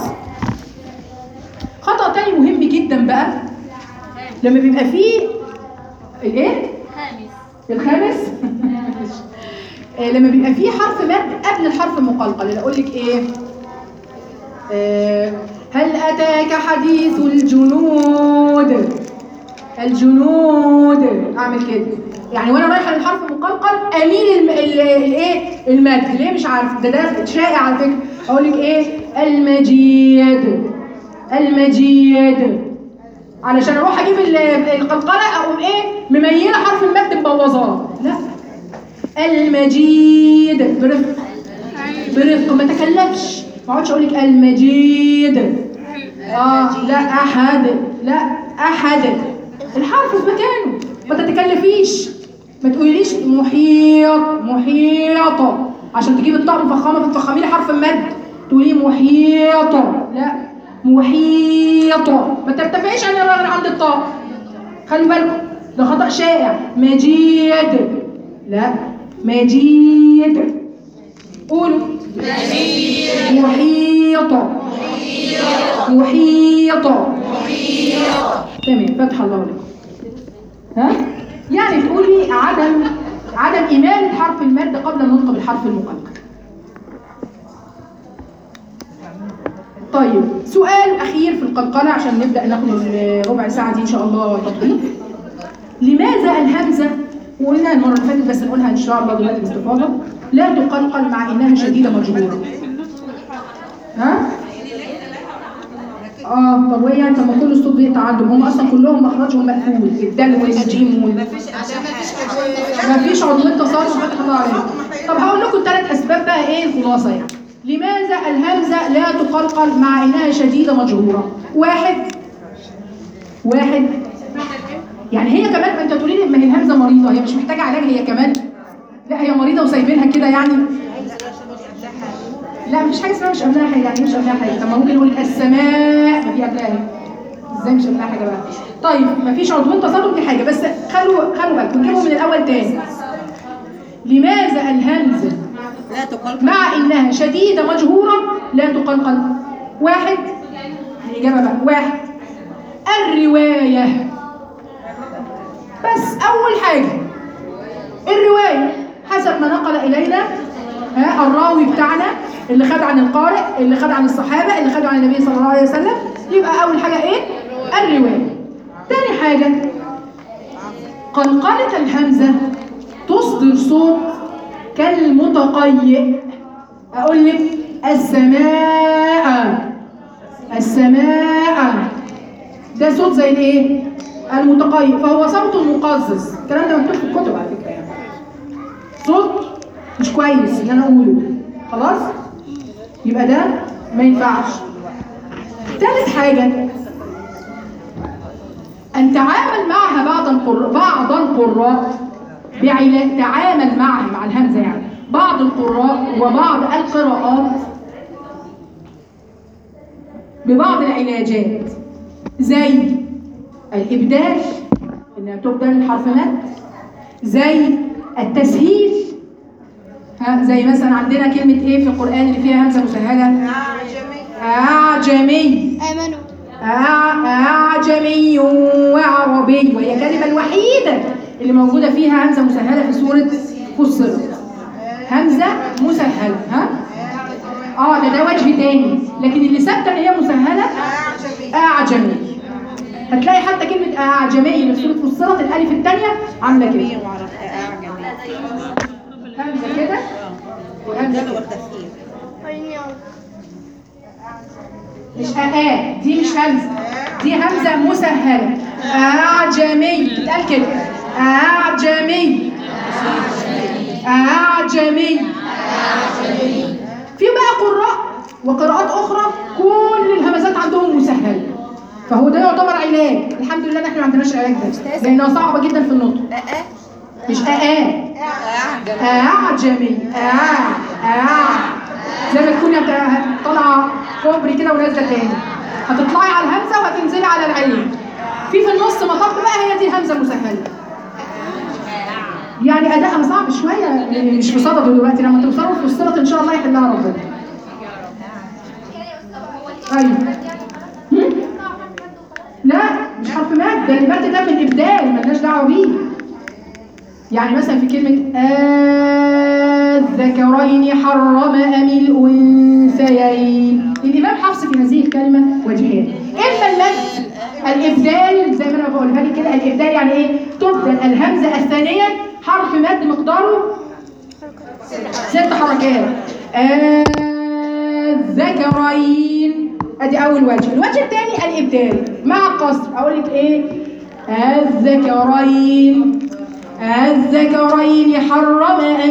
خطأ تاني مهم جدا بقى لما بيبقى فيه الايه؟ خامس الخامس آه، لما بيبقى فيه حرف مد قبل الحرف المقلقل اللي اقول لك ايه آه، هل اتاك حديث الجنود الجنود اعمل كده يعني وانا رايحه للحرف المقلقل اميل الم- ال- الايه المد ليه مش عارف ده ده شائع على فكره اقول لك ايه المجيد المجيد علشان اروح اجيب ال- القلقله اقوم ايه مميله حرف المد مبوظاه لا المجيد برفق برفق ما تكلفش ما اقعدش اقول لك المجيد اه لا احد لا احد الحرف في مكانه ما تتكلفيش ما تقوليليش محيط محيطه عشان تجيب الطاء مفخمه فتفخمي لي حرف المد تقولي محيطه لا محيطه ما ترتفعيش عن الراجل عند الطاء خلي بالكم ده خطأ شائع مجيد لا مجيد قولوا مجيد محيطة محيطة تمام فتح الله لكم ها يعني تقولي عدم عدم إيمان حرف المد قبل النطق بالحرف المقلقل طيب سؤال أخير في القلقلة عشان نبدأ ناخد الربع ساعة دي إن شاء الله تطبيق لماذا الهمزة وقلنا المرة اللي فاتت بس نقولها إن شاء الله دلوقتي باستفاضة لا تقلقل مع إنها شديدة مجهورة ها؟ اه طب وايه يعني طب ما كل الصوت بيقطع عندهم هم اصلا كلهم مخرجهم مقفول الدال والجيم وال عشان ما فيش عدوان ما فيش عضوية تصرف فتح الله عليك طب هقول لكم ثلاث اسباب بقى ايه الخلاصه يعني لماذا الهمزه لا تقلقل مع انها شديده مجهوره واحد واحد يعني هي كمان انت تقولي لي ما هي الهمزه مريضه هي مش محتاجه علاج هي كمان لا هي مريضه وسايبينها كده يعني لا مفيش حاجه اسمها مش قبلها حاجه يعني إيه مش قبلها حاجه طب ما ممكن نقول السماء ما في قبلها ايه ازاي مش قبلها حاجه بقى طيب مفيش عضوين تصادم دي حاجه بس خلوا خلوا بالكم نجيبهم من الاول تاني لماذا الهمزه لا تقلقل مع انها شديده مجهوره لا تقلقل واحد الاجابه بقى واحد الروايه بس اول حاجه الروايه حسب ما نقل الينا ها الراوي بتاعنا اللي خد عن القارئ اللي خد عن الصحابه اللي خدوا عن النبي صلى الله عليه وسلم يبقى اول حاجه ايه الروايه تاني حاجه قلقله الهمزه تصدر صوت كالمتقيئ اقول لك السماء السماء ده صوت زي الايه المتقيئ فهو صوت مقزز الكلام ده مكتوب في الكتب على فكره يعني صوت مش كويس ان انا اقوله خلاص يبقى ده ما ينفعش ثالث حاجه أن تعامل معها بعض القراء بعض القراء بعلا تعامل معها مع الهمزة يعني بعض القراء وبعض القراءات ببعض العلاجات زي الإبدال إنها تبدل حرف مد زي التسهيل ها زي مثلا عندنا كلمة إيه في القرآن اللي فيها همزة مسهلة أعجمي آمنوا أع- أعجمي وعربي وهي الكلمة الوحيدة اللي موجودة فيها همزة مسهلة في سورة فصلت همزة مسهلة ها؟ اه ده ده وجه تاني لكن اللي ثابتة ان هي مسهلة أعجمي هتلاقي حتى كلمة أعجمي اللي في سورة فصلت الألف الثانية عاملة كده همزة كده وهمزة كده مش آآ دي مش همزة دي همزة مسهلة أعجمي بتتقال كده أعجمي أعجمي في بقى قراء وقراءات أخرى كل الهمزات عندهم مسهلة فهو ده يعتبر علاج الحمد لله ان احنا ما عندناش العلاج ده لانها صعبة جدا في النطق مش آآ أعجمي آ آ زي ما تكوني هت- طالعة كوبري كده ونازلة تاني هتطلعي على الهمزة وهتنزلي على العين في في النص مطب بقى هي دي الهمزة المسهلة يعني أداءها صعب شوية مش في صدده دلوقتي لما توصلوا في الصلة إن شاء الله يحلها ربنا أيوه هم؟ لا مش حرف مد ده المد ده من إبدال ملناش دعوة بيه يعني مثلا في كلمة الذكرين حرم أم الأنثيين الإمام حفص في هذه الكلمة وجهان إما المد الإبدال زي ما أنا بقولها لك كده الإبدال يعني إيه؟ تبدل الهمزة الثانية حرف مد مقداره ست حركات الذكرين ادي اول وجه الوجه الثاني الابدال مع قصر اقول لك ايه الذكرين الذكرين حرم ام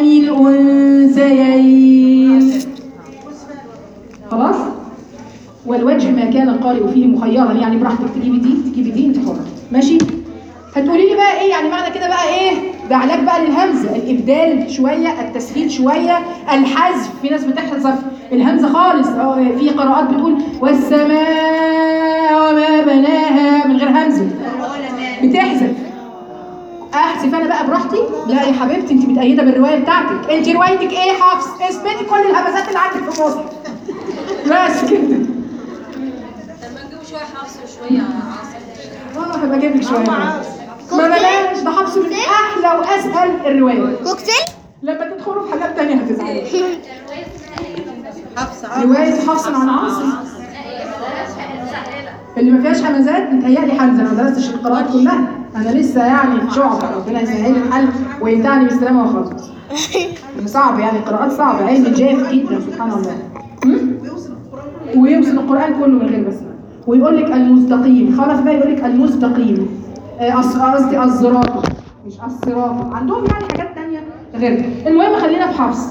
الانثيين خلاص والوجه ما كان القارئ فيه مخيرا يعني براحتك تجيبي دي تجيبي دي انت حره ماشي هتقولي لي بقى ايه يعني معنى كده بقى ايه ده علاج بقى للهمزه الابدال شويه التسهيل شويه الحذف في ناس بتحذف الهمزه خالص اه في قراءات بتقول والسماء وما بناها من غير همزه بتحذف احذف انا بقى براحتي لا يا حبيبتي انت متأيده بالروايه بتاعتك انت روايتك ايه يا حفص اثبتي كل الهمزات اللي عندك في المصحف بس كده طب ما نجيبوا شويه حفص وشويه عاصم والله هبقى اجيب لك شويه ما بلاش ده حفص من احلى واسهل الروايات كوكتيل لما تدخلوا في حاجات تانية هتزعلوا حفص رواية حفص عن عاصم اللي ما فيهاش همزات متهيألي حمزة أنا ما درستش القراءات كلها أنا لسه يعني في شعبة ربنا يسهل لي الحل وينتعني بالسلامة وخلاص صعب يعني القراءات صعبة علم جاف جدا سبحان الله هم؟ ويوصل القرآن كله من غير بسمة ويقول لك المستقيم خلاص بقى يقول لك المستقيم آه، أص- قصدي الصراط مش الصراط عندهم يعني حاجات تانية غير المهم خلينا في حفص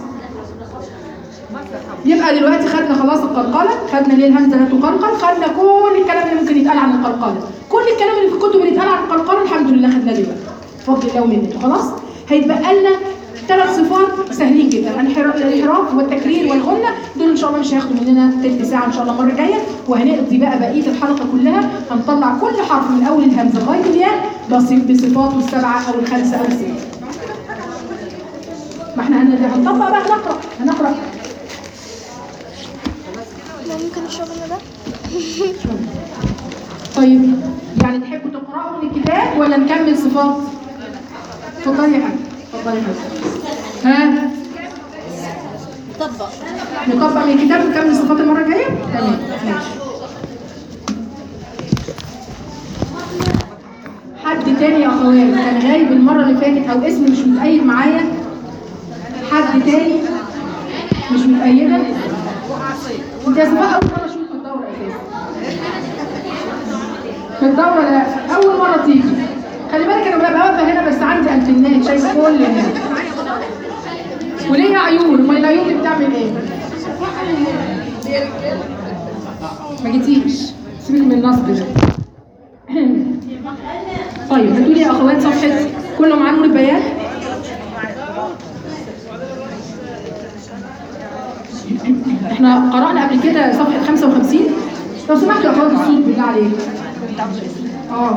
يبقى دلوقتي خدنا خلاص القلقلة خدنا ليه الهمزة لا تقلقل خدنا كل الكلام اللي ممكن يتقال عن القلقلة كل الكلام اللي في الكتب اللي اتقال عن القلقله الحمد لله خدناه دلوقتي بفضل الله ومنته خلاص هيتبقى لنا ثلاث صفات سهلين جدا الانحراف الانحراف والتكرير والغنه دول ان شاء الله مش هياخدوا مننا تلت ساعه ان شاء الله المره الجايه وهنقضي بقى بقيه الحلقه كلها هنطلع كل حرف من اول الهمزه لغايه الياء بس- بصفاته السبعه او الخمسه او السته ما احنا هن- هنطبق بقى هنقرا هنقرا ممكن الشغل ده طيب يعني تحبوا تقرأوا من الكتاب ولا نكمل صفات؟ اتفضلي يا حاج اتفضلي يا حاج ها طبق نطبق من الكتاب ونكمل الصفات المرة الجاية؟ تمام ماشي حد تاني يا اخوات كان غايب المرة اللي فاتت او اسمه مش متأيد معايا حد تاني مش متأيدة انت يا صفاء اول مرة اشوف في الدورة اساسا في الدورة لا أول مرة تيجي خلي بالك أنا ببقى واقفة هنا بس عندي أنتنات شايفة كل هنا وليها عيون أمال العيون دي بتعمل إيه؟ ما جيتيش سيبك من النصب ده طيب هاتوا لي يا أخوات صفحة كله معاه نور البيان احنا قرأنا قبل كده صفحة 55 لو سمحتوا يا أخوات الصوت بالله عليك اه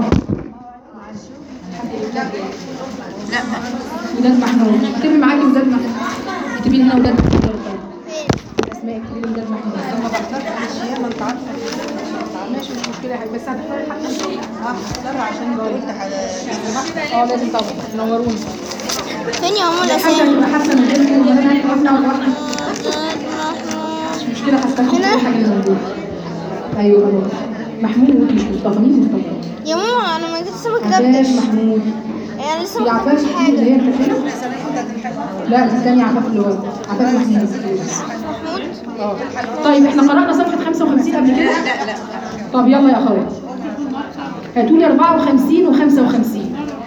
لا وداد محمود اكتبي معاكي وداد محمود اكتبي لنا وداد محمود اسماء اكتبي لي وداد محمود ما بختارش ما انت عارفه ماشي مش مشكله يا حبيبي بس هتختاري حتى اه هختار عشان قلت اه لازم طبعا تنوروني فين يا ماما حاجه الاسامي تبقى حاسه من غير كده وانا هاكل واحده ولا واحده مش مشكله هستخدم كل حاجه اللي موجوده ايوه خلاص محمود مش مصطفى مين مصطفى؟ يا ماما انا ما جيت لسه ما عباس كتبتش محمود يعني لسه هي ما عفاف كتبتش اللي هي حاجه الكاتبة؟ لا دي الثانية عفاف اللي هو عفاف محمود محمود اه طيب احنا قرأنا صفحة 55 قبل كده؟ لا لا طب يلا يا اخوات هاتوا لي 54 و55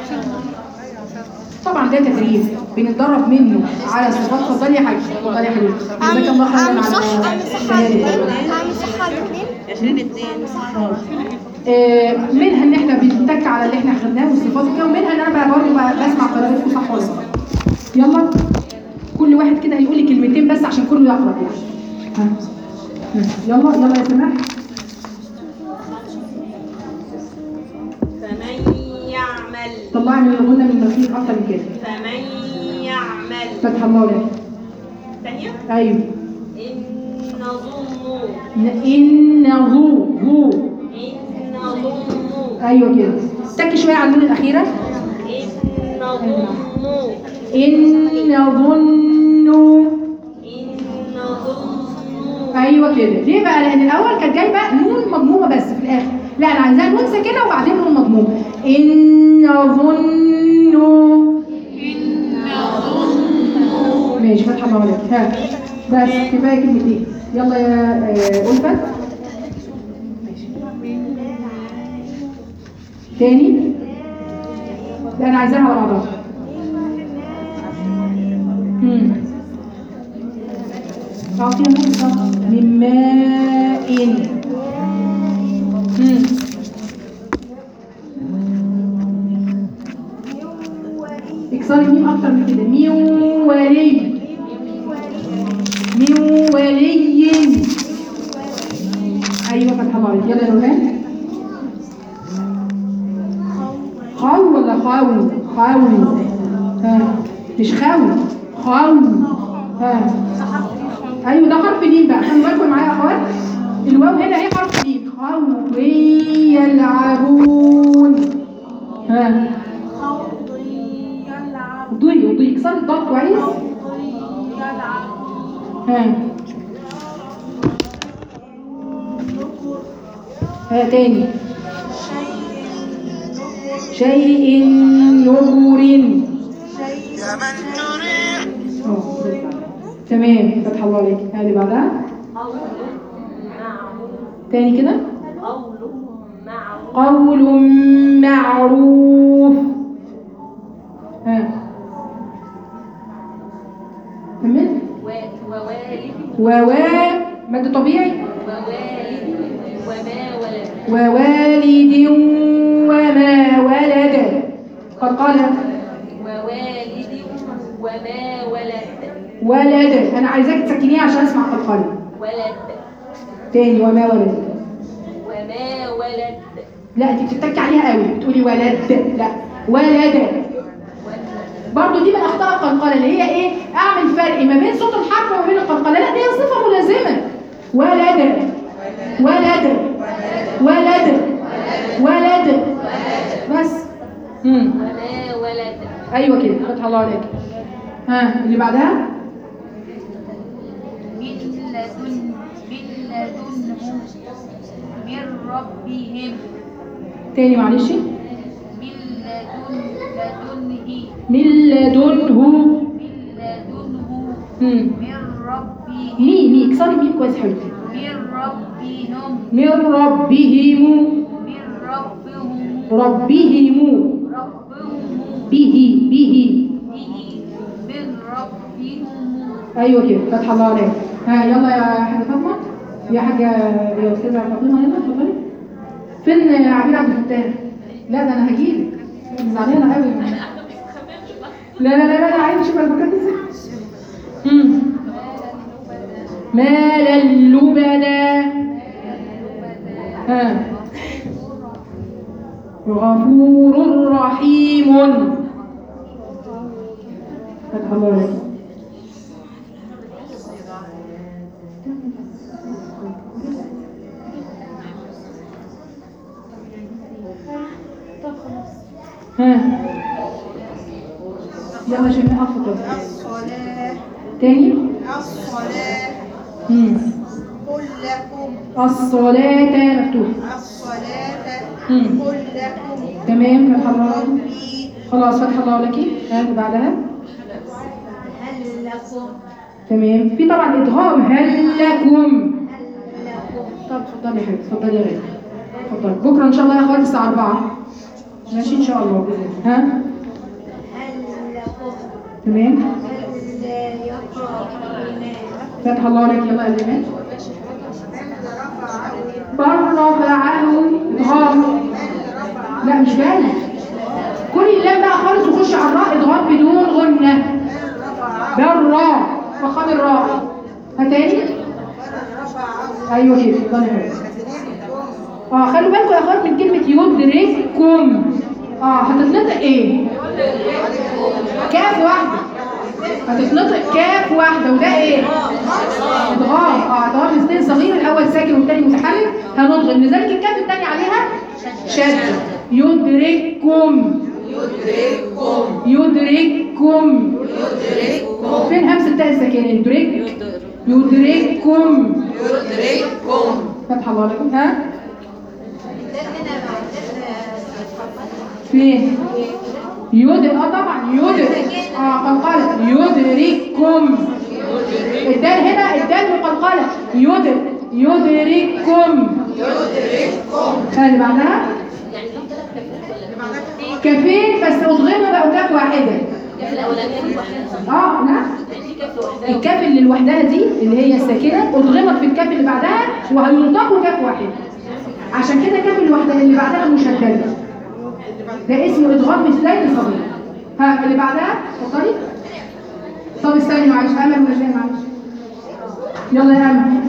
طبعا ده تدريب بنتدرب منه على صفات اتفضلي يا حاج اتفضلي يا حبيبي جزاك الله خيرا اعمل على صح اعمل صح على الشهادة. الاثنين اعمل صح على الاثنين آه، منها ان احنا بنتك على اللي احنا خدناه والصفات وكده ومنها ان انا بقى برضه بقى بسمع قراءتكم صح ولا غلط يلا كل واحد كده هيقول لي كلمتين بس عشان كله يقرا يعني ها. يلا يلا يا سماح فمن يعمل طلعي من الغنى من المخيط اكتر من كده فمن يعمل فتح الله لك ثانية ايوه إن ظنوا ن- ان ظو ظو إن ظنوا ايوه كده تك شويه على النون الاخيره إن ظنوا ان ظنوا إن ظنوا ايوه كده ليه بقى لان الاول كانت جايبه نون مضمومه بس في الاخر لا انا عايزاها نون ساكنه وبعدين نون مضمومه ان ظنوا ماشي فتح الله عليك ها بس كفايه كلمتين يلا يا آه، ألفت تاني لا انا عايزاها على بعضها امم أعطيها نقطة من ماء مم. اكسري ميم أكتر من كده ميم ولي ميم ولي أيوة فتح الله عليك يلا يا نورهان خاو ولا خاو خاو ها مش خاو خاو ها ايوه ده حرف ميم بقى خلي بالكم معايا يا اخوات الواو هنا ايه حرف ميم خوض يلعبون ها ضي ضي كسر الضاد كويس ها ها تاني شيء نور أوه، تمام فتح الله عليك هذه بعدها قول معروف تاني كده قول معروف قول معروف ها كمل و- ووالد ووا مد طبيعي ووالد وما ولد ووالد وما ولد قلقلة ووالد وما ولد ولد أنا عايزاك تسكنيها عشان أسمع قلقلة ولد تاني وما ولد وما ولد لا انت بتتكي عليها قوي بتقولي ولد لا ولد برضو دي من اخطاء القلقله اللي هي ايه اعمل فرق ما بين صوت الحرف وما بين القلقله لا دي صفه ملازمه ولد ولد ولد ولد بس امم وما ولد ايوه كده فتح الله عليك ها اللي بعدها من لدن من لدنهم من ربهم تاني معلش من لدن لدنه من لدنه من لدنه امم من ربهم مي مي اكسري مي كويس حبيبتي من ربهم من ربهم من ربهم ربهم ربهم به به به من ربهم ايوه كده فتح الله عليك ها يلا يا حاجه فاطمه يا حاجه يا استاذه فاطمه هنا اتفضلي فين عبير عبد الفتاح لا ده انا هجيلك زعلانه قوي لا لا لا لا انا عايز اشوف المكان ازاي امم مال اللبدا ها غفور رحيم فتح الله عليك ها يلا شيماء افضل الصلاة تاني الصلاة مم. قل لكم الصلاة مفتوح الصلاة مم. قل لكم تمام فتح الله لك ربي خلاص فتح الله لك ها اللي بعدها هل لكم تمام في طبعا ادغام هل لكم هل لكم طب اتفضلي يا حبيبتي اتفضلي يا غالي اتفضلي بكره ان شاء الله يا اخواتي الساعه 4 ماشي ان شاء الله باذن الله ها هل لكم تمام هل يقرؤون فتح الله لك يلا يا ايمان بل رفعه ادغام لا مش باين كل اللام بقى خالص وخش على الراء ادغام بدون غنه بالراء فخام الراء هتاني ايوه كده اتفضلي يا حبيبتي اه خلوا بالكم يا اخوات من كلمه يدرككم اه هتتنطق ايه كاف واحده هتتنطق كاف واحده وده ايه ادغام اه ادغام اثنين صغير الاول ساكن والثاني متحرك هنضغم لذلك الكاف الثاني عليها شد يدرككم يدرككم يدرككم يدرككم فين همزه التاء الساكنه يدرك يدرككم يدرككم فتح الله لكم ها فين يد اه طبعا يد اه قلقله يدرككم الدال هنا الدال مقلقله يد يدرككم يدرككم اللي بعدها كفين بس اضغموا بقوا كاف واحده اه لا الكاف اللي لوحدها دي اللي هي الساكنه اضغمت في الكاف اللي بعدها وهينطقوا كاف واحد عشان كده كاف اللي لوحدها اللي بعدها مشدده ده اسمه ادغام مثلين صغير ها اللي بعدها اتفضلي طب استني معلش امل ولا جاي معلش يلا يا امل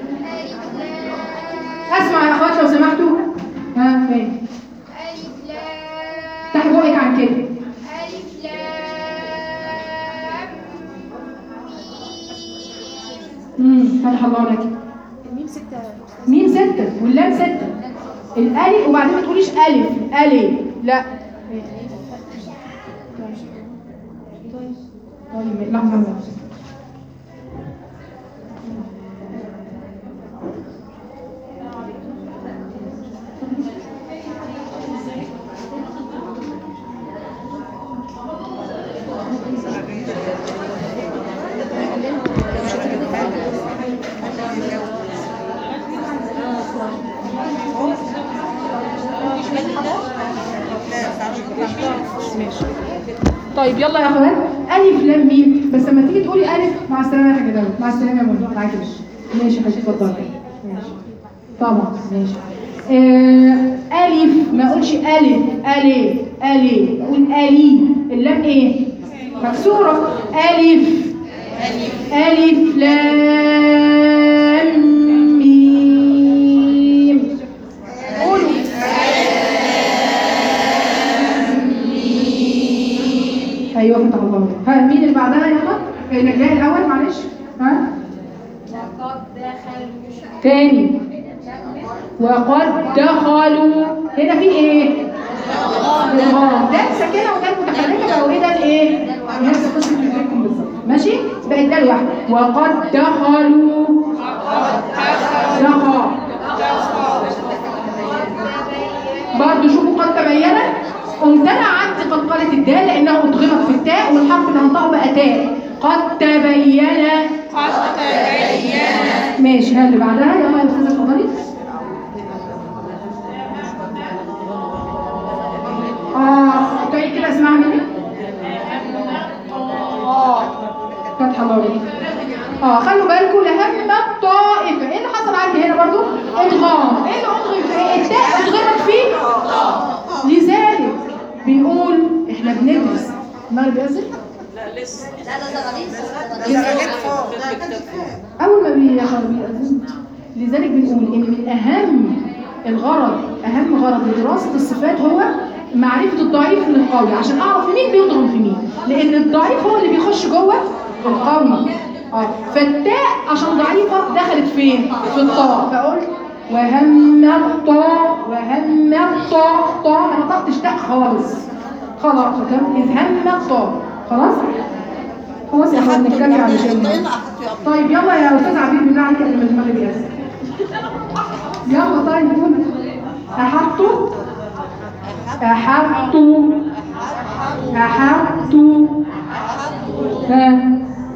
اسمع يا اخوات لو سمحتوا ها فين ألف لام افتحي بقك عن كده ألف لام امم فتح الله لك الميم ستة ميم ستة واللام ستة الألف وبعدين ما تقوليش ألف ألف لا طيب لحظة لحظة. ماشي طيب يلا يا اخوات الف لام ميم بس لما تيجي تقولي الف مع السلامه يا حاجه داود مع السلامه يا منى معاكي ماشي ماشي حبيبتي اتفضلي ماشي طبعا ماشي آه ألف ما أقولش ألف ألف ألف أقول ألي اللام إيه؟ مكسورة ألف ألف لام ميم قولوا أيوه فتح الله ها مين اللي بعدها يلا؟ نجلاء الأول معلش ها؟ لقد دخلوا تاني وقد دخلوا هنا في ايه؟ ادغام ده الساكنه وده المتحركه او ايه ده الايه؟ نفس قصه فكرتكم بالظبط ماشي؟ بقت ده لوحده وقد دخلوا دخل برضه شوفوا قد تبين قمت انا عندي قلقله الدال لانها ادغمت في التاء والحرف اللي هنطقه بقى تاء قد تبين قد تبين ماشي ها اللي بعدها يلا يا استاذه اتفضلي اه طيب كده اسمعها مني اه فتح الله عليك اه خلوا بالكم لهم الطائفه ايه اللي حصل عندي هنا برضو ادغام ايه اللي ادغم في التاء ادغمت فيه لذلك بنقول احنا بندرس المغرب يأذن اول ما بيخرج بيأذن لذلك بنقول ان من اهم الغرض اهم غرض لدراسه الصفات هو معرفه الضعيف من القوي عشان اعرف مين بيضرب في مين لان الضعيف هو اللي بيخش جوه القوي اه فالتاء عشان ضعيفه دخلت فين في الطاء فقلت وهم الطاء وهم الطاء طاء ما نطقتش تاء خالص خلاص تمام اذ هم الطاء خلاص خلاص يا احمد نتكلم على شيء طيب يلا يا استاذ عبيد بالله عليك قبل ما المغرب يأذن يلا طيب قول أحطوا أحطوا أحطوا ها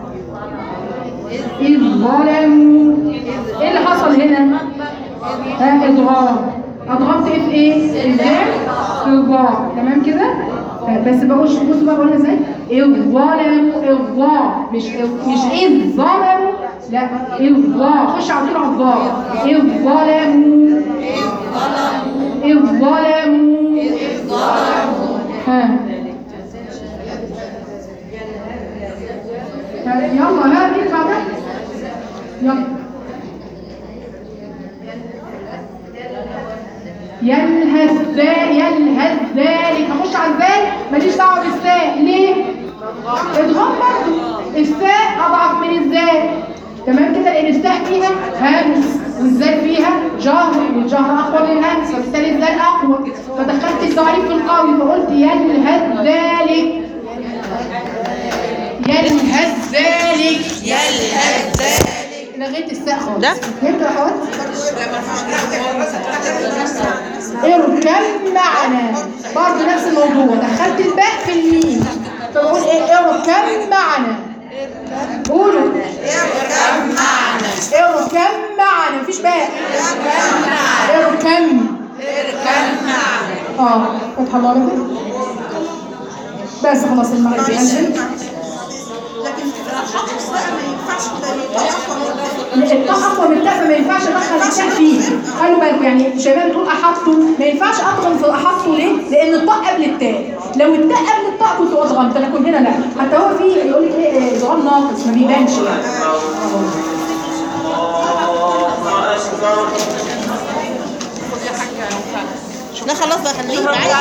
إذ ظلموا إيه اللي حصل هنا؟ ها إضغام أضغمت إيه في إيه؟ إزاي؟ في الظاء تمام كده؟ ها، بس بقولش بصوا بقى بقولها إزاي؟ إذ ظلموا الظاء مش مش إذ ظلموا لا الظاء خش على طول على الظاء إذ ظلموا إذ ظلموا ها ها، يلا ها مين بعدها يلا يلهث ذا يلهث ذلك هخش على الذال ماليش دعوه بالثاء ليه؟ ادغام برضه الثاء اضعف من الذال تمام كده لان الثاء فيها همس والذال فيها جهر والجهر اقوى من الهمس فبالتالي الذال اقوى فدخلت الضعيف في القوي فقلت يلهث ذلك يلهث ذلك يلهث ذلك لغيت الثاء خالص ده؟ فهمت يا اخوات؟ اركب معنا برضه نفس الموضوع دخلت الباء في الميم فبقول ايه اركب معنا قولوا اركب معنا اركب معنا مفيش باء اركب اركب معنا اه فتح الله لكم بس خلاص المغرب بينزل الطاء اقوى من التاء فما ينفعش ادخل التاء فيه خلوا بالكم يعني شباب بتقول احطوا ما ينفعش اضغم في احطوا ليه؟ لان الطاء قبل التاء لو التاء قبل الطاء كنت اضغمت لكن هنا لا حتى هو في يقول لك ايه ادغام ناقص ما بيبانش يعني لا خلاص بقى خليه معايا